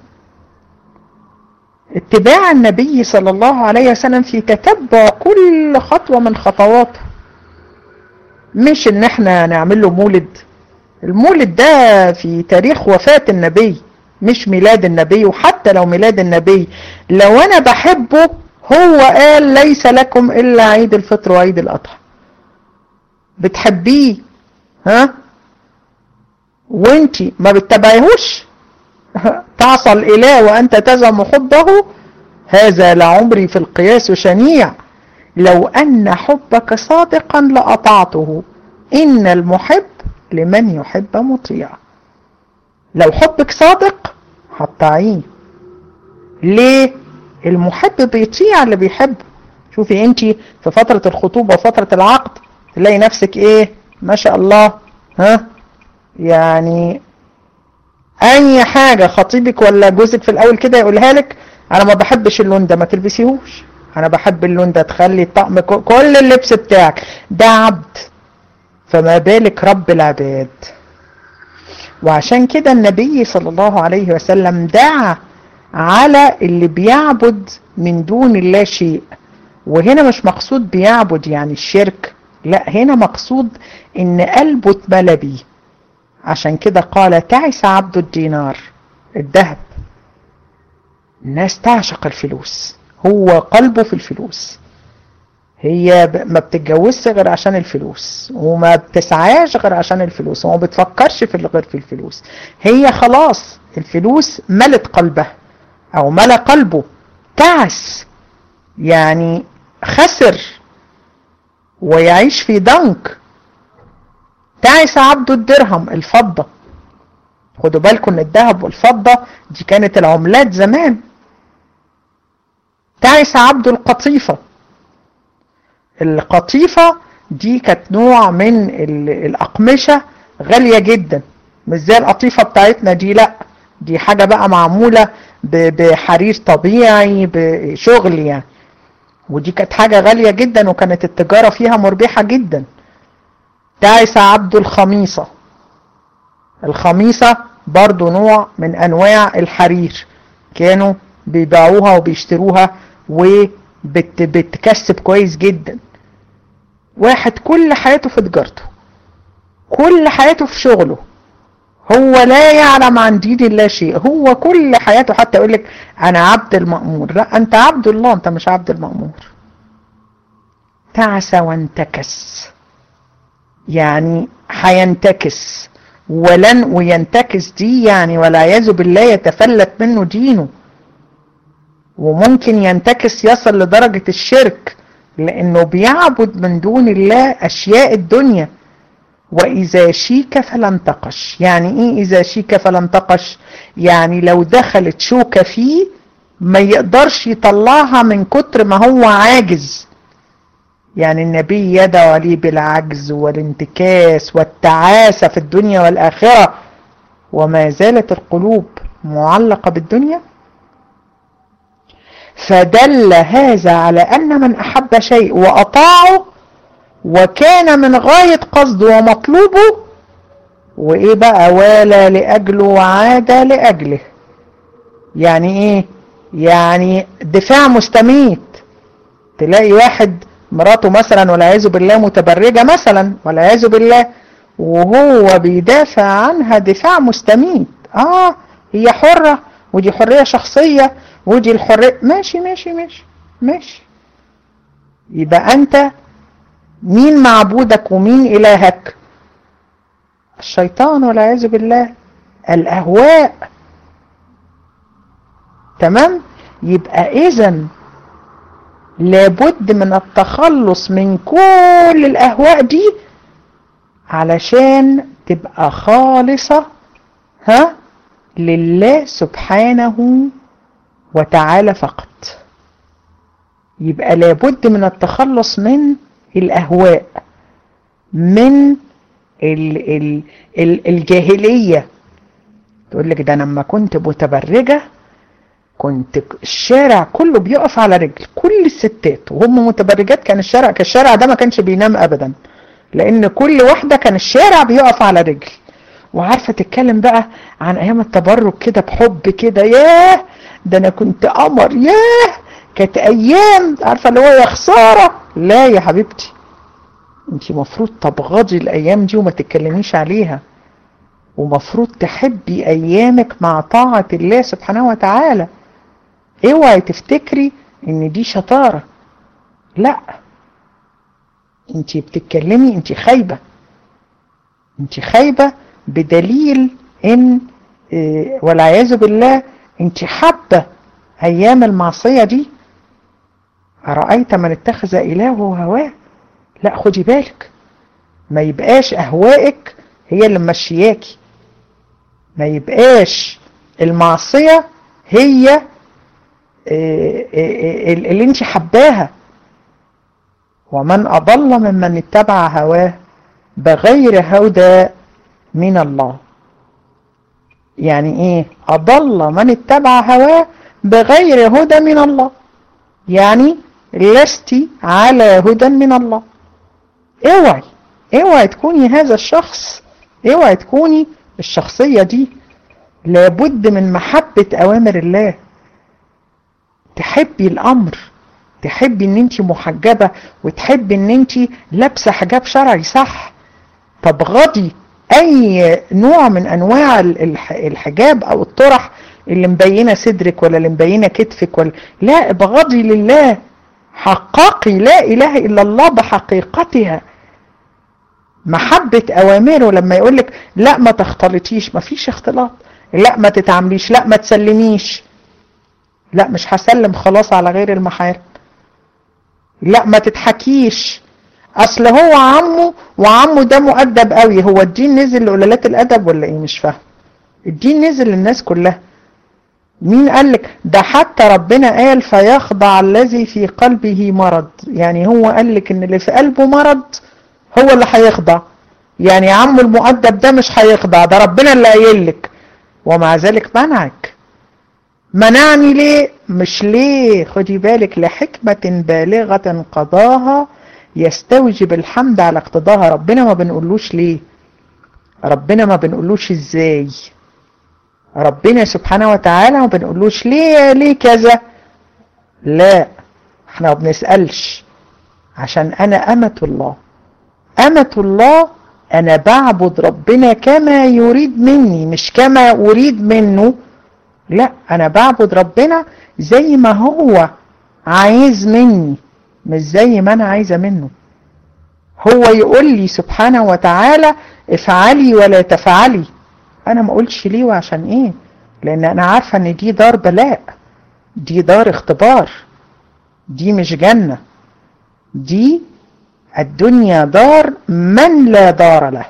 S1: اتباع النبي صلى الله عليه وسلم في تتبع كل خطوة من خطواته مش ان احنا نعمل له مولد المولد ده في تاريخ وفاة النبي مش ميلاد النبي وحتى لو ميلاد النبي لو انا بحبه هو قال ليس لكم الا عيد الفطر وعيد الاضحى بتحبيه ها وانتي ما بتتبعيهوش تعصى الاله وانت تزعم حبه هذا لعمري في القياس شنيع لو ان حبك صادقا لاطعته ان المحب لمن يحب مطيع لو حبك صادق هتطيعيه ليه المحب بيطيع اللي بيحبه شوفي انت في فترة الخطوبة وفترة العقد تلاقي نفسك ايه ما شاء الله ها يعني اي حاجة خطيبك ولا جوزك في الاول كده يقولها لك انا ما بحبش اللون ده ما تلبسيهوش انا بحب اللون ده تخلي الطقم كل اللبس بتاعك ده عبد فما بالك رب العباد وعشان كده النبي صلى الله عليه وسلم دعا على اللي بيعبد من دون الله شيء وهنا مش مقصود بيعبد يعني الشرك لا هنا مقصود ان قلبه اتملى بيه عشان كده قال تعس عبد الدينار الذهب الناس تعشق الفلوس هو قلبه في الفلوس هي ما بتتجوزش غير عشان الفلوس وما بتسعاش غير عشان الفلوس وما بتفكرش في غير في الفلوس هي خلاص الفلوس ملت قلبها او ملا قلبه تعس يعني خسر ويعيش في ضنك تعس عبد الدرهم الفضة خدوا بالكم ان الذهب والفضة دي كانت العملات زمان تعس عبد القطيفة القطيفة دي كانت نوع من الأقمشة غالية جدا مش زي القطيفة بتاعتنا دي لا دي حاجة بقى معمولة بحرير طبيعي بشغل يعني ودي كانت حاجة غالية جدا وكانت التجارة فيها مربحة جدا تعس عبد الخميصة الخميصة برضو نوع من أنواع الحرير كانوا بيبيعوها وبيشتروها وبتكسب كويس جدا واحد كل حياته في تجارته كل حياته في شغله هو لا يعلم عن دين الله شيء هو كل حياته حتى يقول لك انا عبد المأمور لا انت عبد الله انت مش عبد المأمور تعس وانتكس يعني هينتكس ولن وينتكس دي يعني والعياذ بالله يتفلت منه دينه وممكن ينتكس يصل لدرجة الشرك لانه بيعبد من دون الله اشياء الدنيا وإذا شيك فلا انتقش يعني إيه إذا شيك فلا انتقش يعني لو دخلت شوكة فيه ما يقدرش يطلعها من كتر ما هو عاجز يعني النبي يدعو عليه بالعجز والانتكاس والتعاسة في الدنيا والآخرة وما زالت القلوب معلقة بالدنيا فدل هذا على أن من أحب شيء وأطاعه وكان من غاية قصده ومطلوبه وإيه بقى والى لأجله وعاد لأجله يعني إيه يعني دفاع مستميت تلاقي واحد مراته مثلا والعياذ بالله متبرجة مثلا والعياذ بالله وهو بيدافع عنها دفاع مستميت اه هي حرة ودي حرية شخصية ودي الحرية ماشي ماشي ماشي ماشي يبقى انت مين معبودك ومين الهك الشيطان والعياذ بالله الاهواء تمام يبقى اذا لابد من التخلص من كل الاهواء دي علشان تبقى خالصة ها لله سبحانه وتعالى فقط يبقى لابد من التخلص من الأهواء من ال ال ال الجاهلية تقول لك ده أنا لما كنت متبرجة كنت الشارع كله بيقف على رجل كل الستات وهم متبرجات كان الشارع كان الشارع ده ما كانش بينام أبدا لأن كل واحدة كان الشارع بيقف على رجل وعارفة تتكلم بقى عن أيام التبرج كده بحب كده ياه ده أنا كنت قمر ياه كانت أيام عارفة اللي هو يا خسارة لا يا حبيبتي انت مفروض تبغضي الأيام دي وما تتكلميش عليها ومفروض تحبي أيامك مع طاعة الله سبحانه وتعالى اوعي تفتكري ان دي شطارة لا انت بتتكلمي انت خايبة انت خايبة بدليل ان اه والعياذ بالله انت حابة ايام المعصية دي أرأيت من اتخذ إلهه هواه لا خدي بالك ما يبقاش أهوائك هي اللي ممشياكي ما يبقاش المعصية هي اللي انت حباها ومن أضل ممن اتبع هواه بغير هدى من الله يعني ايه أضل من اتبع هواه بغير هدى من الله يعني لست على هدى من الله اوعي اوعي تكوني هذا الشخص اوعي تكوني الشخصية دي لابد من محبة اوامر الله تحبي الامر تحبي ان انت محجبة وتحبي ان انت لابسة حجاب شرعي صح تبغضي اي نوع من انواع الحجاب او الطرح اللي مبينة صدرك ولا اللي مبينة كتفك ولا لا ابغضي لله حققي لا اله الا الله بحقيقتها محبة اوامره لما يقولك لا ما تختلطيش ما فيش اختلاط لا ما تتعامليش لا ما تسلميش لا مش هسلم خلاص على غير المحارم لا ما تضحكيش اصل هو عمه وعمه ده مؤدب قوي هو الدين نزل لقلالات الادب ولا ايه مش فاهم الدين نزل للناس كلها مين قال لك ده حتى ربنا قال فيخضع الذي في قلبه مرض يعني هو قال لك ان اللي في قلبه مرض هو اللي هيخضع يعني عمه المؤدب ده مش هيخضع ده ربنا اللي قايل لك ومع ذلك منعك منعني ليه مش ليه خدي بالك لحكمة بالغة قضاها يستوجب الحمد على اقتضاها ربنا ما بنقولوش ليه ربنا ما بنقولوش ازاي ربنا سبحانه وتعالى ما بنقولوش ليه ليه كذا لا احنا ما بنسألش عشان انا امة الله امة الله انا بعبد ربنا كما يريد مني مش كما اريد منه لا انا بعبد ربنا زي ما هو عايز مني مش زي ما انا عايزة منه هو يقول لي سبحانه وتعالى افعلي ولا تفعلي انا ما اقولش ليه وعشان ايه لان انا عارفة ان دي دار بلاء دي دار اختبار دي مش جنة دي الدنيا دار من لا دار له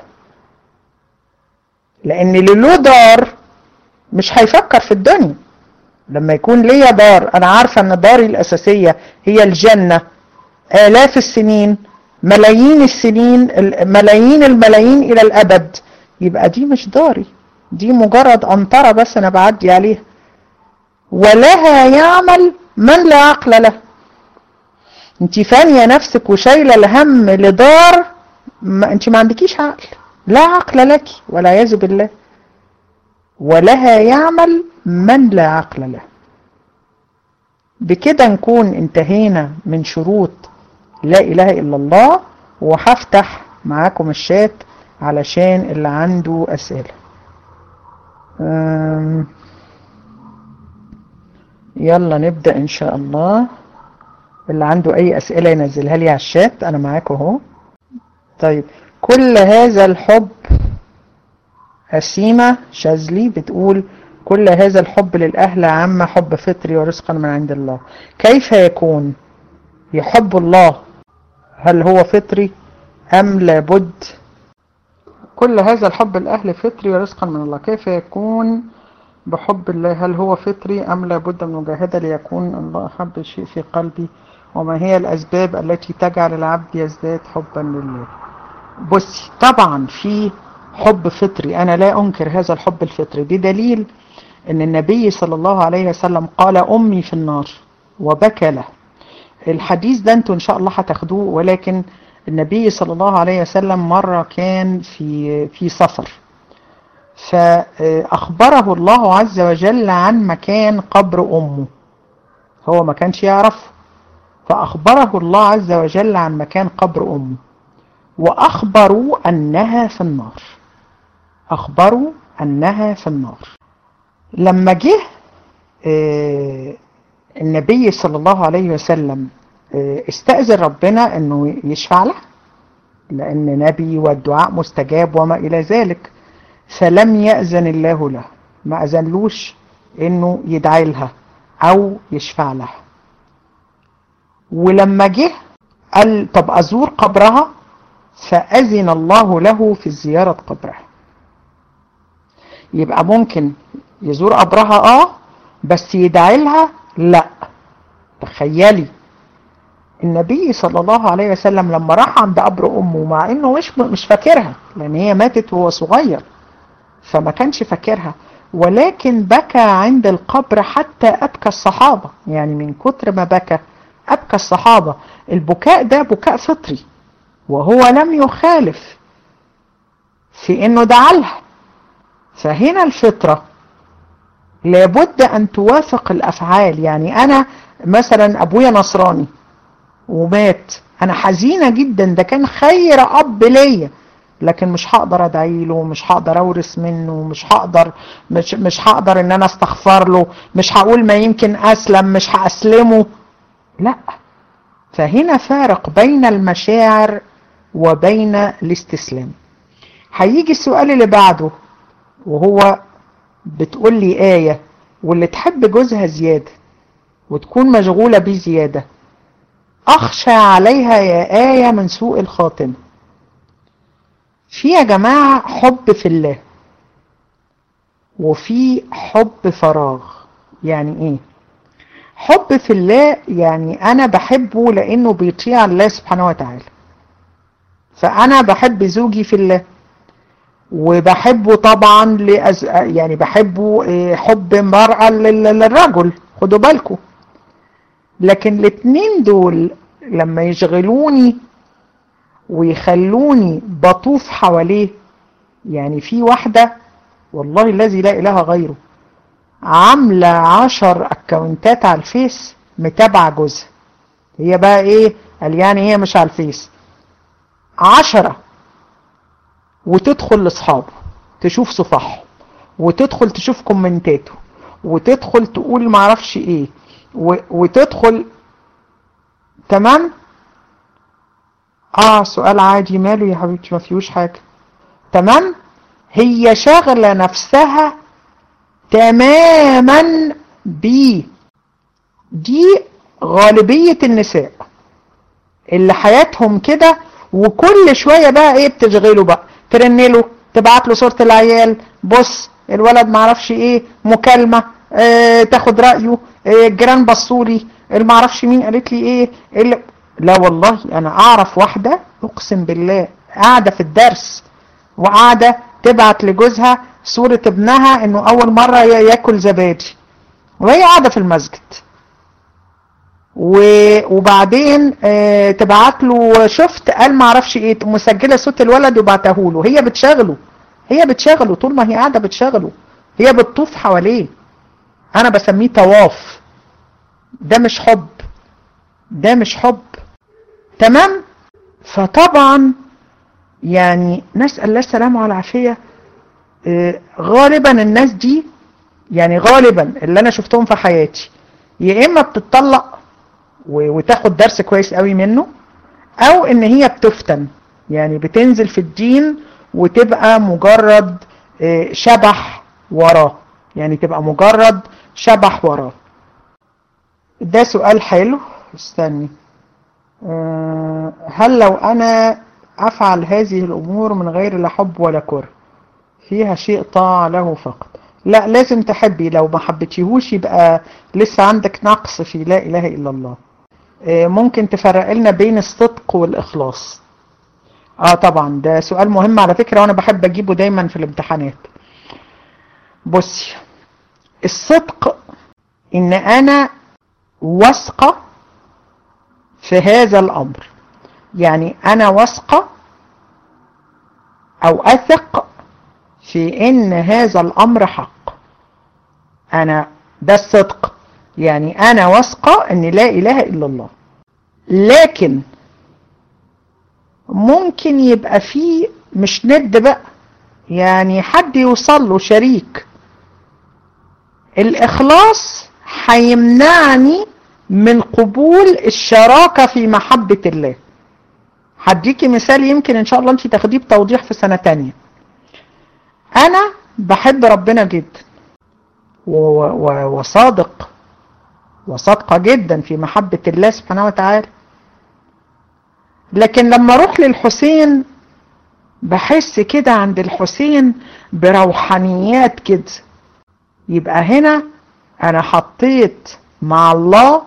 S1: لان اللي له دار مش هيفكر في الدنيا لما يكون ليا دار انا عارفة ان داري الاساسية هي الجنة الاف السنين ملايين السنين ملايين الملايين الى الابد يبقى دي مش داري دي مجرد انطرة بس انا بعدي عليها ولها يعمل من لا عقل له انت فانية نفسك وشايلة الهم لدار ما انت ما عندكيش عقل لا عقل لك ولا عياذ بالله ولها يعمل من لا عقل له بكده نكون انتهينا من شروط لا اله الا الله وهفتح معاكم الشات علشان اللي عنده اسئله يلا نبدأ ان شاء الله اللي عنده اي اسئلة ينزلها لي على الشات انا معاكم اهو طيب كل هذا الحب أسيمة شاذلي بتقول كل هذا الحب للأهل عامة حب فطري ورزقا من عند الله كيف يكون يحب الله هل هو فطري أم لابد كل هذا الحب الأهل فطري ورزقا من الله كيف يكون بحب الله هل هو فطري أم لابد من مجاهدة ليكون الله أحب شيء في قلبي وما هي الأسباب التي تجعل العبد يزداد حبا لله بصي طبعا في حب فطري أنا لا أنكر هذا الحب الفطري بدليل أن النبي صلى الله عليه وسلم قال أمي في النار وبكى له الحديث ده انتوا إن شاء الله هتاخدوه ولكن النبي صلى الله عليه وسلم مرة كان في في سفر فأخبره الله عز وجل عن مكان قبر أمه هو ما كانش يعرفه فأخبره الله عز وجل عن مكان قبر أمه وأخبروا أنها في النار أخبروا أنها في النار لما جه النبي صلى الله عليه وسلم استأذن ربنا أنه يشفع له لأن نبي والدعاء مستجاب وما إلى ذلك فلم يأذن الله له ما أذنلوش أنه يدعي لها أو يشفع لها ولما جه قال طب أزور قبرها فأذن الله له في زيارة قبرها يبقى ممكن يزور قبرها اه بس يدعي لها لا تخيلي النبي صلى الله عليه وسلم لما راح عند قبر امه مع انه مش مش فاكرها لان هي ماتت وهو صغير فما كانش فاكرها ولكن بكى عند القبر حتى ابكى الصحابه يعني من كتر ما بكى ابكى الصحابه البكاء ده بكاء فطري وهو لم يخالف في انه دعالها فهنا الفطرة لابد ان توافق الافعال يعني انا مثلا ابويا نصراني ومات انا حزينة جدا ده كان خير اب ليا لكن مش هقدر ادعي له مش هقدر اورث منه مش هقدر مش مش هقدر ان انا استغفر له مش هقول ما يمكن اسلم مش هاسلمه لا فهنا فارق بين المشاعر وبين الاستسلام هيجي السؤال اللي بعده وهو بتقول لي آية واللي تحب جوزها زيادة وتكون مشغولة بيه زيادة أخشى عليها يا آية من سوء الخاتمة في يا جماعة حب في الله وفي حب فراغ يعني ايه حب في الله يعني انا بحبه لانه بيطيع الله سبحانه وتعالى فانا بحب زوجي في الله وبحبه طبعا لأز... يعني بحبه حب مرأة للرجل خدوا بالكم لكن الاتنين دول لما يشغلوني ويخلوني بطوف حواليه يعني في واحدة والله الذي لا إله غيره عاملة عشر اكونتات على الفيس متابعة جوزها هي بقى ايه قال يعني هي مش على الفيس عشرة وتدخل لاصحابه تشوف صفحهم وتدخل تشوف كومنتاته وتدخل تقول معرفش ايه و... وتدخل تمام اه سؤال عادي ماله يا حبيبتي ما فيهوش حاجة تمام هي شاغلة نفسها تماما بيه دي غالبية النساء اللي حياتهم كده وكل شوية بقى ايه بتشغله بقى ترنله تبعت له صورة العيال بص الولد معرفش ايه مكالمة اه تاخد رأيه اه الجيران بصولي المعرفش مين قالت لي ايه اللي لا والله انا اعرف واحدة اقسم بالله قاعدة في الدرس وقاعدة تبعت لجوزها صورة ابنها انه اول مرة ياكل زبادي وهي قاعدة في المسجد وبعدين اه تبعت له شفت قال ما اعرفش ايه مسجله صوت الولد وبعته له هي بتشغله هي بتشغله طول ما هي قاعده بتشغله هي بتطوف حواليه انا بسميه طواف ده مش حب ده مش حب تمام فطبعا يعني نسال الله السلامه والعافيه اه غالبا الناس دي يعني غالبا اللي انا شفتهم في حياتي يا اما بتطلق وتاخد درس كويس قوي منه او ان هي بتفتن يعني بتنزل في الدين وتبقى مجرد شبح وراه يعني تبقى مجرد شبح وراه ده سؤال حلو استني هل لو انا افعل هذه الامور من غير لا حب ولا كره فيها شيء طاعة له فقط لا لازم تحبي لو ما حبيتيهوش يبقى لسه عندك نقص في لا اله الا الله ممكن تفرق لنا بين الصدق والإخلاص اه طبعا ده سؤال مهم على فكرة وانا بحب اجيبه دايما في الامتحانات بصي الصدق ان انا واثقة في هذا الامر يعني انا واثقة او اثق في ان هذا الامر حق انا ده الصدق يعني انا واثقة ان لا اله الا الله لكن ممكن يبقى فيه مش ند بقى يعني حد يوصل له شريك الاخلاص هيمنعني من قبول الشراكة في محبة الله هديكي مثال يمكن ان شاء الله انت تاخديه بتوضيح في سنة تانية انا بحب ربنا جدا وصادق وصادقة جدا في محبة الله سبحانه وتعالى لكن لما اروح للحسين بحس كده عند الحسين بروحانيات كده يبقى هنا انا حطيت مع الله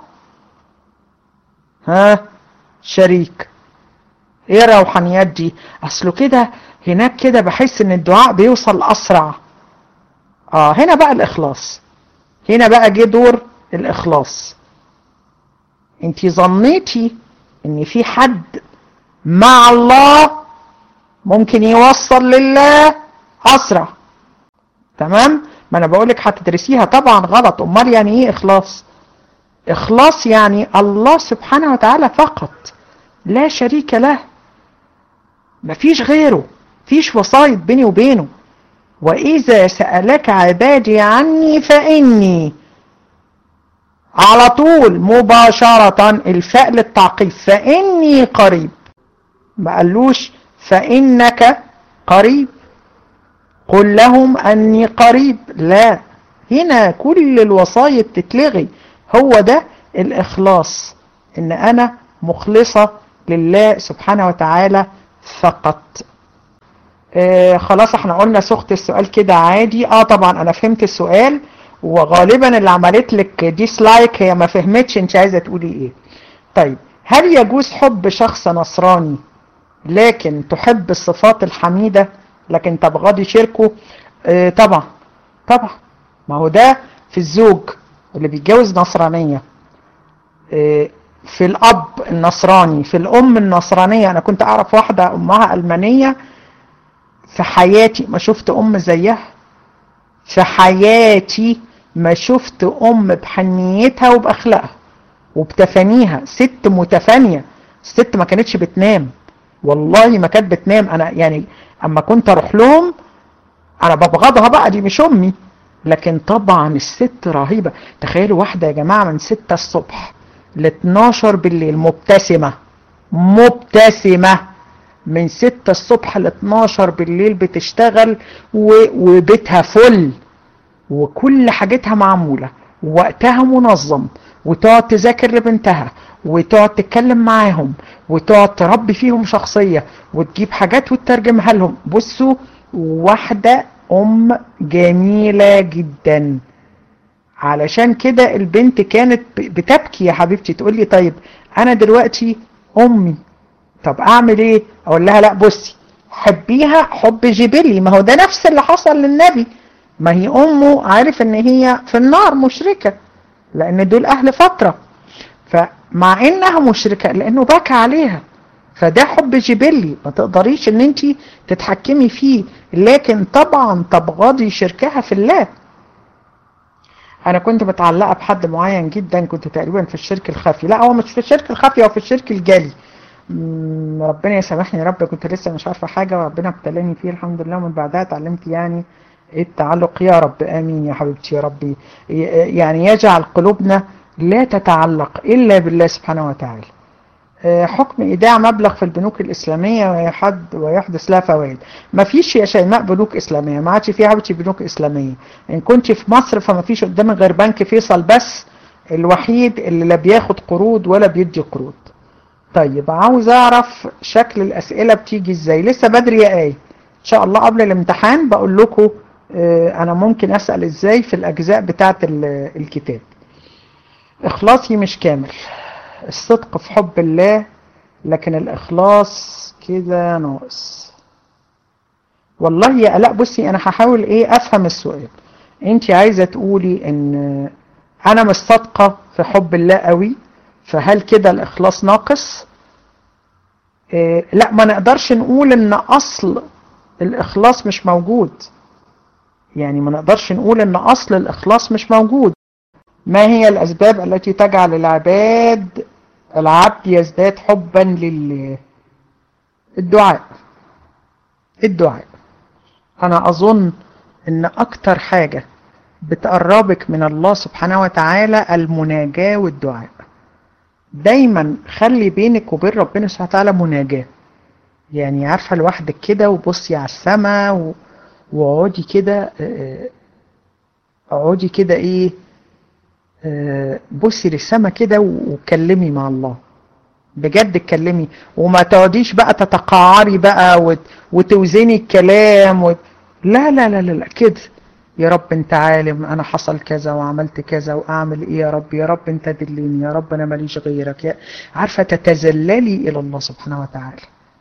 S1: ها شريك ايه الروحانيات دي اصله كده هناك كده بحس ان الدعاء بيوصل اسرع اه هنا بقى الاخلاص هنا بقى جه دور الاخلاص انت ظنيتي ان في حد مع الله ممكن يوصل لله أسرع تمام ما أنا بقولك هتدرسيها طبعا غلط أمال يعني إيه إخلاص إخلاص يعني الله سبحانه وتعالى فقط لا شريك له مفيش غيره فيش وسايط بيني وبينه وإذا سألك عبادي عني فإني على طول مباشرة الفاء للتعقيب فإني قريب ما قالوش فإنك قريب قل لهم أني قريب لا هنا كل الوصايا تتلغي هو ده الإخلاص إن أنا مخلصة لله سبحانه وتعالى فقط آه خلاص احنا قلنا سخت السؤال كده عادي اه طبعا انا فهمت السؤال وغالبا اللي عملت لك ديسلايك هي ما فهمتش انت عايزه تقولي ايه طيب هل يجوز حب شخص نصراني لكن تحب الصفات الحميدة لكن تبغضي شركه اه طبعا طبعا ما هو ده في الزوج اللي بيتجوز نصرانية اه في الأب النصراني في الأم النصرانية أنا كنت أعرف واحدة أمها ألمانية في حياتي ما شفت أم زيها في حياتي ما شفت أم بحنيتها وبأخلاقها وبتفانيها ست متفانية الست ما كانتش بتنام والله ما كانت بتنام أنا يعني أما كنت أروح لهم أنا ببغضها بقى دي مش أمي لكن طبعا الست رهيبة تخيلوا واحدة يا جماعة من 6 الصبح ل 12 بالليل مبتسمة مبتسمة من 6 الصبح ل 12 بالليل بتشتغل وبيتها فل وكل حاجتها معمولة ووقتها منظم وتقعد تذاكر لبنتها وتقعد تتكلم معاهم وتقعد تربي فيهم شخصية وتجيب حاجات وتترجمها لهم بصوا واحدة أم جميلة جدا علشان كده البنت كانت بتبكي يا حبيبتي تقول لي طيب أنا دلوقتي أمي طب أعمل إيه أقول لها لا بصي حبيها حب جبلي ما هو ده نفس اللي حصل للنبي ما هي أمه عارف إن هي في النار مشركة لأن دول أهل فترة فمع إنها مشركة لأنه بكى عليها فده حب جبلي ما تقدريش ان انت تتحكمي فيه لكن طبعا تبغضي شركها في الله انا كنت متعلقة بحد معين جدا كنت تقريبا في الشرك الخفي لا هو مش في الشرك الخفي هو في الشرك الجلي ربنا يسامحني يا رب كنت لسه مش عارفة حاجة وربنا ابتلاني فيه الحمد لله ومن بعدها اتعلمت يعني التعلق يا رب امين يا حبيبتي يا ربي يعني يجعل قلوبنا لا تتعلق الا بالله سبحانه وتعالى حكم ايداع مبلغ في البنوك الاسلامية ويحد ويحدث لها فوائد ما فيش يا شيماء بنوك اسلامية ما عادش فيها حبيبتي بنوك اسلامية ان كنت في مصر فما فيش قدامك غير بنك فيصل بس الوحيد اللي لا بياخد قروض ولا بيدي قروض طيب عاوز اعرف شكل الاسئلة بتيجي ازاي لسه بدري يا ايه ان شاء الله قبل الامتحان بقول لكم انا ممكن اسأل ازاي في الاجزاء بتاعت الكتاب اخلاصي مش كامل الصدق في حب الله لكن الإخلاص كده ناقص والله يا لا بصي أنا هحاول إيه أفهم السؤال أنت عايزة تقولي إن أنا مش صادقة في حب الله قوي فهل كده الإخلاص ناقص إيه لا ما نقدرش نقول إن أصل الإخلاص مش موجود يعني ما نقدرش نقول إن أصل الإخلاص مش موجود ما هي الأسباب التي تجعل العباد العبد يزداد حبا لله الدعاء الدعاء أنا أظن أن أكتر حاجة بتقربك من الله سبحانه وتعالى المناجاة والدعاء دايما خلي بينك وبين ربنا سبحانه وتعالى مناجاة يعني عارفة لوحدك كده وبصي على السماء واقعدي كده اقعدي كده ايه بصي للسما كده وكلمي مع الله بجد اتكلمي وما تقعديش بقى تتقعري بقى وتوزني الكلام و... لا لا لا لا كده يا رب انت عالم انا حصل كذا وعملت كذا واعمل ايه يا رب يا رب انت دلني يا رب انا ماليش غيرك يا عارفه تتذللي الى الله سبحانه وتعالى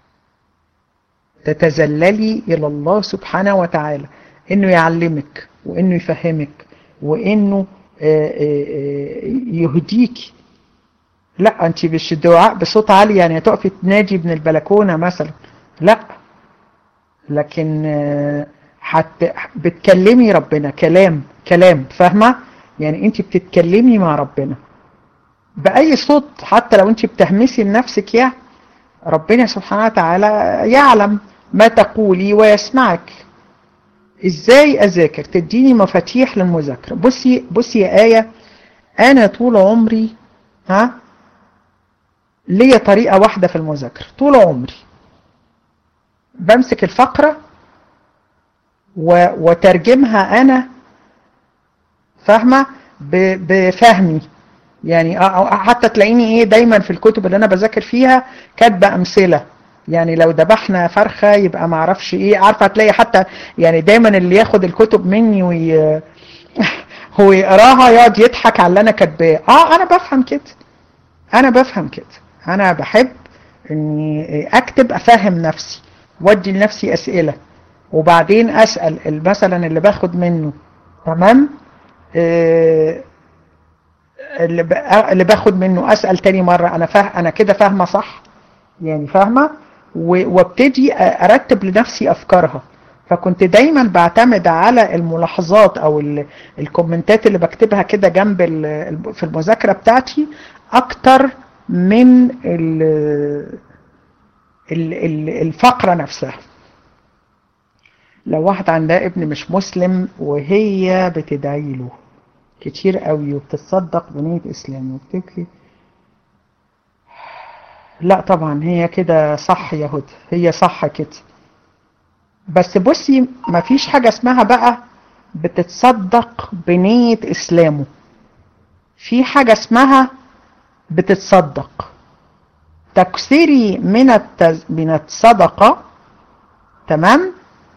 S1: تتذللي الى الله سبحانه وتعالى انه يعلمك وانه يفهمك وانه يهديك لا انت مش دعاء بصوت عالي يعني تقفي تناجي من البلكونة مثلا لا لكن حتى بتكلمي ربنا كلام كلام فاهمة يعني انت بتتكلمي مع ربنا بأي صوت حتى لو انت بتهمسي لنفسك يعني ربنا سبحانه وتعالى يعلم ما تقولي ويسمعك ازاي اذاكر تديني مفاتيح للمذاكرة بصي بصي يا آية انا طول عمري ها ليا طريقة واحدة في المذاكرة طول عمري بمسك الفقرة و... وترجمها انا فاهمة ب... بفهمي يعني حتى تلاقيني ايه دايما في الكتب اللي انا بذاكر فيها كاتبه امثله يعني لو ذبحنا فرخه يبقى ما اعرفش ايه عارفه هتلاقي حتى يعني دايما اللي ياخد الكتب مني وي هو يقراها يقعد يضحك على اللي انا كاتباه اه انا بفهم كده انا بفهم كده انا بحب اني اكتب افهم نفسي وادي لنفسي اسئله وبعدين اسال مثلا اللي باخد منه تمام آه اللي باخد منه اسال تاني مره انا فاه انا كده فاهمه صح يعني فاهمه وابتدي ارتب لنفسي افكارها فكنت دايما بعتمد على الملاحظات او الكومنتات اللي بكتبها كده جنب في المذاكره بتاعتي اكتر من الفقره نفسها لو واحد عندها ابن مش مسلم وهي بتدعي له كتير قوي وبتتصدق بنية اسلام وبتبكي لا طبعا هي كده صح يا هدى هي صح كده بس بصي مفيش حاجة اسمها بقى بتتصدق بنية اسلامه في حاجة اسمها بتتصدق تكسري من التز... من الصدقة تمام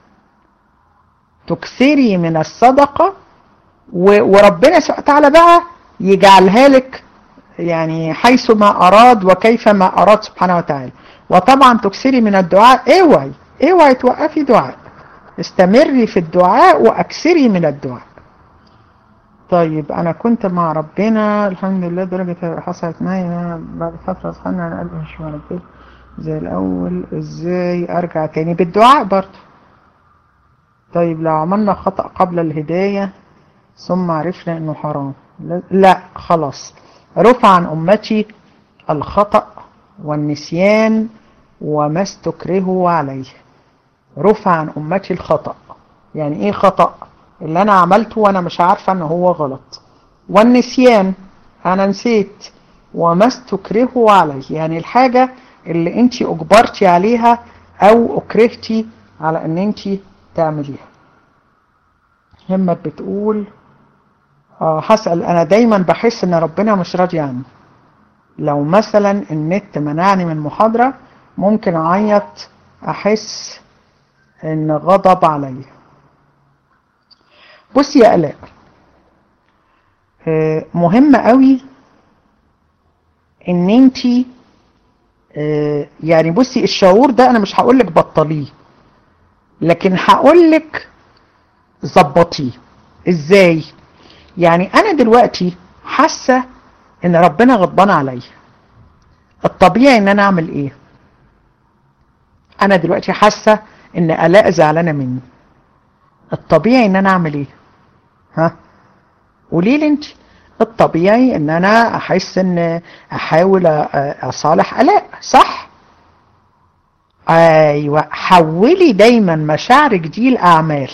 S1: تكسري من الصدقة وربنا سبحانه وتعالى بقى يجعلها لك يعني حيث ما أراد وكيف ما أراد سبحانه وتعالى وطبعا تكسري من الدعاء اوعي اوعي توقفي دعاء استمري في الدعاء واكسري من الدعاء طيب انا كنت مع ربنا الحمد لله درجة حصلت معايا بعد فترة صحنا انا قلبي مش مربي زي الاول ازاي ارجع تاني بالدعاء برضه طيب لو عملنا خطأ قبل الهداية ثم عرفنا انه حرام لا خلاص رفع عن امتي الخطأ والنسيان وما استكرهوا عليه رفع عن امتي الخطأ يعني ايه خطأ اللي انا عملته وانا مش عارفة ان هو غلط والنسيان انا نسيت وما استكرهوا عليه يعني الحاجة اللي انت اجبرتي عليها او اكرهتي على ان انت تعمليها همت بتقول اه هسأل انا دايما بحس ان ربنا مش راضي عني لو مثلا النت منعني من محاضرة ممكن اعيط احس ان غضب عليا بصي يا الاء آه مهم قوي ان انتي آه يعني بصي الشعور ده انا مش هقولك بطليه لكن هقولك ظبطيه ازاي يعني انا دلوقتي حاسه ان ربنا غضبان عليا الطبيعي ان انا اعمل ايه انا دلوقتي حاسه ان الاء زعلانه مني الطبيعي ان انا اعمل ايه ها قولي لي انت الطبيعي ان انا احس ان احاول اصالح الاء صح ايوه حولي دايما مشاعرك دي لاعمال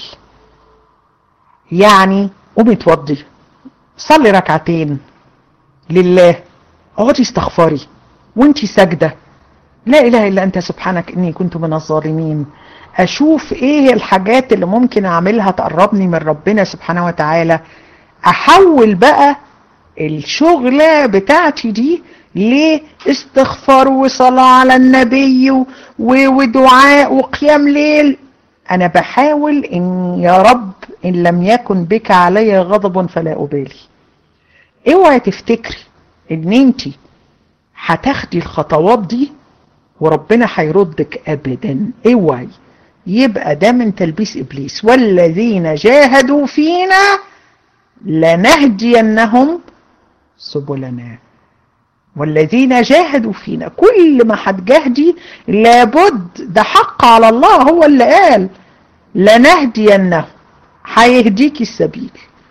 S1: يعني قومي اتوضي صلي ركعتين لله اقعدي استغفري وانتي ساجده لا اله الا انت سبحانك اني كنت من الظالمين اشوف ايه الحاجات اللي ممكن اعملها تقربني من ربنا سبحانه وتعالى احول بقى الشغلة بتاعتي دي لاستغفار وصلاة على النبي ودعاء وقيام ليل انا بحاول ان يا رب ان لم يكن بك علي غضب فلا ابالي اوعي تفتكري ان انت هتاخدي الخطوات دي وربنا هيردك ابدا اوعي يبقى ده من تلبيس ابليس والذين جاهدوا فينا لنهدينهم سبلنا والذين جاهدوا فينا كل ما هتجاهدي لابد ده حق على الله هو اللي قال لنهدينه هيهديكي السبيل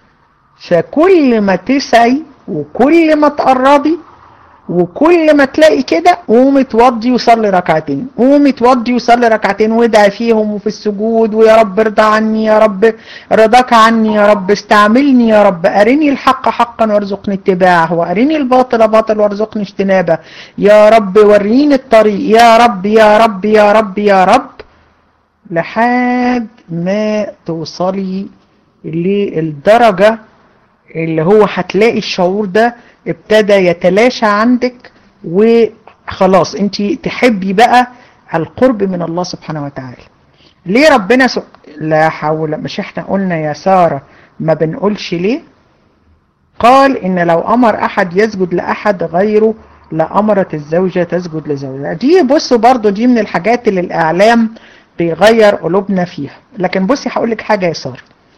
S1: فكل ما تسعي وكل ما تقربي وكل ما تلاقي كده قومي توضي وصلي ركعتين قومي توضي وصلي ركعتين وادعي فيهم وفي السجود ويا رب ارضى عني يا رب رضاك عني يا رب استعملني يا رب ارني الحق حقا وارزقني اتباعه وارني الباطل باطل وارزقني اجتنابه يا رب وريني الطريق يا رب يا رب يا رب يا رب لحد ما توصلي للدرجة اللي هو هتلاقي الشعور ده ابتدى يتلاشى عندك وخلاص انت تحبي بقى القرب من الله سبحانه وتعالى ليه ربنا سب... لا حول مش احنا قلنا يا سارة ما بنقولش ليه قال ان لو امر احد يسجد لاحد غيره لامرت الزوجة تسجد لزوجها دي بصوا برضو دي من الحاجات اللي الاعلام بيغير قلوبنا فيها لكن بصي هقول لك حاجة يا سارة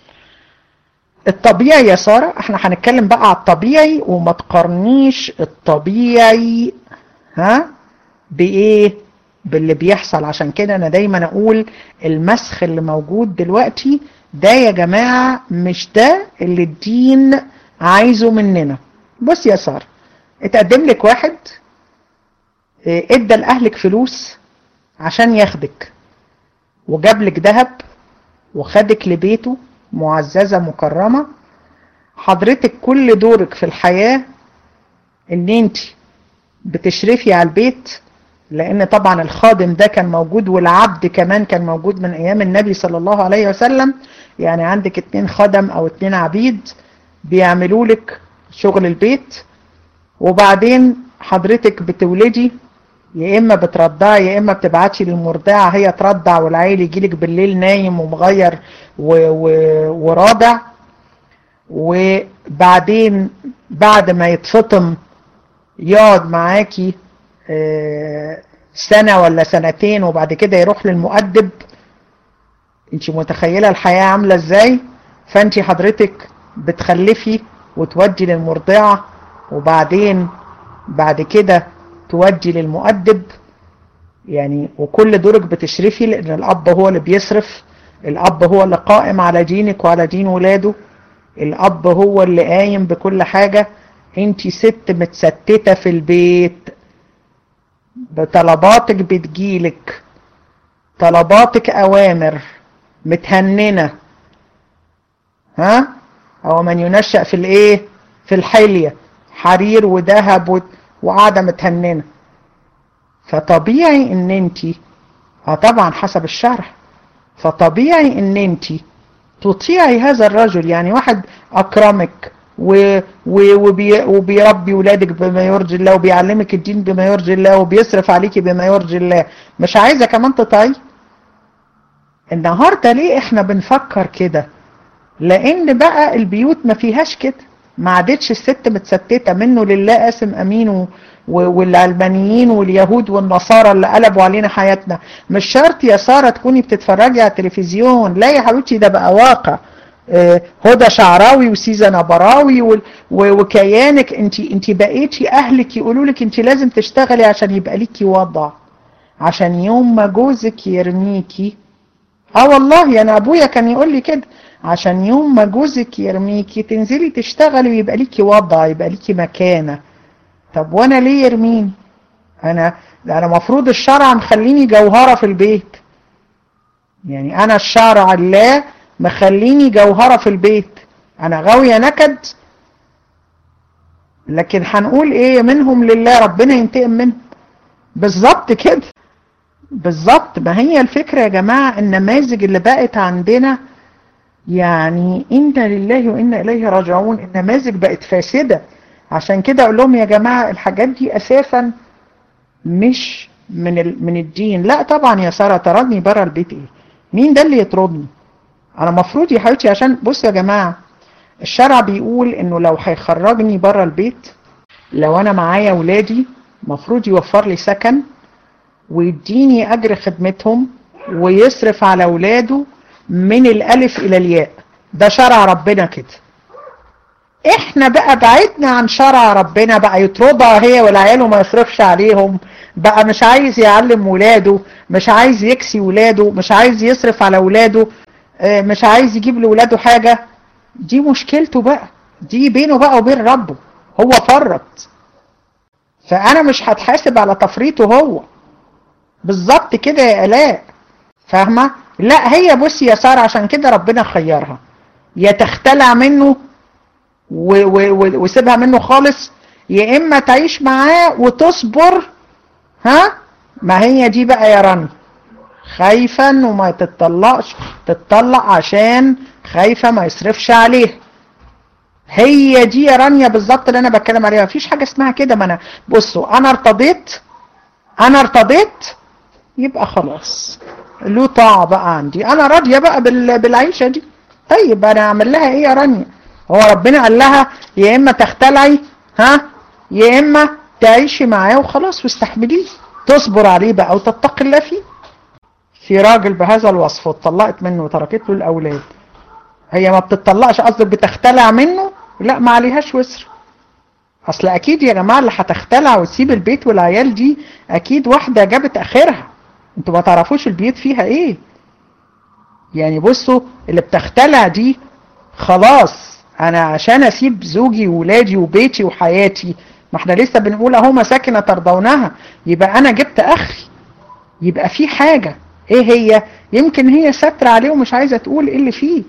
S1: الطبيعي يا سارة احنا هنتكلم بقى على الطبيعي وما تقارنيش الطبيعي ها بايه باللي بيحصل عشان كده انا دايما اقول المسخ اللي موجود دلوقتي ده يا جماعة مش ده اللي الدين عايزه مننا بص يا سارة اتقدم لك واحد ادى لاهلك فلوس عشان ياخدك وجاب لك ذهب وخدك لبيته معززة مكرمة حضرتك كل دورك في الحياة ان انت بتشرفي على البيت لان طبعا الخادم ده كان موجود والعبد كمان كان موجود من ايام النبي صلى الله عليه وسلم يعني عندك اتنين خدم او اتنين عبيد بيعملوا لك شغل البيت وبعدين حضرتك بتولدي يا اما بترضعي يا اما بتبعتي للمرضعه هي ترضع والعيل يجيلك بالليل نايم ومغير و... و... وراضع وبعدين بعد ما يتفطم يقعد معاكي سنة ولا سنتين وبعد كده يروح للمؤدب انت متخيلة الحياة عاملة ازاي فانت حضرتك بتخلفي وتودي للمرضعة وبعدين بعد كده تودي للمؤدب يعني وكل دورك بتشرفي لان الاب هو اللي بيصرف الاب هو اللي قائم على دينك وعلى دين ولاده الاب هو اللي قايم بكل حاجة انت ست متستتة في البيت بطلباتك بتجيلك طلباتك اوامر متهننة ها او من ينشأ في الايه في الحلية حرير وذهب و... وقاعدة متهننة فطبيعي ان انت اه طبعا حسب الشرع فطبيعي ان انت تطيعي هذا الرجل يعني واحد اكرمك و... و... وبي... وبيربي ولادك بما يرضي الله وبيعلمك الدين بما يرضي الله وبيصرف عليكي بما يرضي الله مش عايزة كمان تطيعي النهاردة ليه احنا بنفكر كده لان بقى البيوت ما فيهاش كده ما عادتش الست متستتة منه لله قاسم امين و... والعلمانيين واليهود والنصارى اللي قلبوا علينا حياتنا مش شرط يا سارة تكوني بتتفرجي على التلفزيون لا يا حبيبتي ده بقى واقع آه هدى شعراوي وسيزا نبراوي و... و... وكيانك انت انت بقيتي اهلك يقولوا لك انت لازم تشتغلي عشان يبقى ليكي وضع عشان يوم ما جوزك يرميكي اه والله انا ابويا كان يقول لي كده عشان يوم ما جوزك يرميكي تنزلي تشتغلي ويبقى ليكي وضع يبقى ليكي مكانة طب وانا ليه يرميني انا انا مفروض الشرع مخليني جوهرة في البيت يعني انا الشرع الله مخليني جوهرة في البيت انا غاوية نكد لكن هنقول ايه منهم لله ربنا ينتقم منهم بالظبط كده بالظبط ما هي الفكرة يا جماعة النماذج اللي بقت عندنا يعني إنا لله وإنا إليه راجعون النماذج بقت فاسدة عشان كده أقول لهم يا جماعة الحاجات دي أساسا مش من ال... من الدين لا طبعا يا سارة طردني بره البيت إيه مين ده اللي يطردني أنا مفروض يا حبيبتي عشان بص يا جماعة الشرع بيقول إنه لو هيخرجني بره البيت لو أنا معايا ولادي مفروض يوفر لي سكن ويديني أجر خدمتهم ويصرف على ولاده من الألف إلى الياء ده شرع ربنا كده احنا بقى بعدنا عن شرع ربنا بقى يطردها هي والعيال وما يصرفش عليهم بقى مش عايز يعلم ولاده مش عايز يكسي ولاده مش عايز يصرف على ولاده مش عايز يجيب لولاده حاجة دي مشكلته بقى دي بينه بقى وبين ربه هو فرط فانا مش هتحاسب على تفريطه هو بالظبط كده يا الاء فاهمه لا هي بصي يا ساره عشان كده ربنا خيرها يا تختلع منه وسيبها منه خالص يا اما تعيش معاه وتصبر ها ما هي دي بقى يا رنا خايفة انه ما تتطلقش تتطلق عشان خايفة ما يصرفش عليها هي دي يا رانيا بالظبط اللي انا بتكلم عليها مفيش حاجة اسمها كده ما انا بصوا انا ارتضيت انا ارتضيت يبقى خلاص له طاعة بقى عندي انا راضية بقى بالعيشة دي طيب انا اعمل لها ايه يا رانيا هو ربنا قال لها يا اما تختلعي ها يا اما تعيشي معاه وخلاص واستحمليه تصبر عليه بقى وتتقي الله فيه في راجل بهذا الوصف واتطلقت منه وتركت له الاولاد هي ما بتطلقش قصدك بتختلع منه لا ما عليهاش وسر اصل اكيد يا جماعه اللي هتختلع وتسيب البيت والعيال دي اكيد واحده جابت اخرها انتوا ما تعرفوش البيوت فيها ايه يعني بصوا اللي بتختلع دي خلاص انا عشان اسيب زوجي وولادي وبيتي وحياتي ما احنا لسه بنقول اهو مساكن ترضونها يبقى انا جبت اخري يبقى في حاجة ايه هي يمكن هي ستر عليه ومش عايزة تقول ايه اللي فيه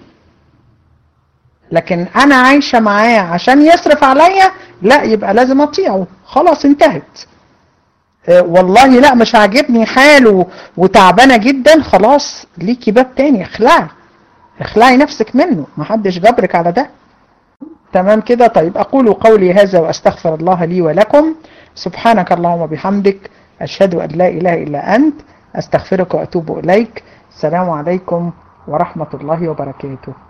S1: لكن انا عايشة معاه عشان يصرف عليا لا يبقى لازم اطيعه خلاص انتهت اه والله لا مش عاجبني حاله وتعبانة جدا خلاص ليكي باب تاني اخلعي اخلعي نفسك منه محدش جبرك على ده تمام كده طيب أقول قولي هذا وأستغفر الله لي ولكم سبحانك اللهم وبحمدك أشهد أن لا إله إلا أنت أستغفرك وأتوب إليك السلام عليكم ورحمة الله وبركاته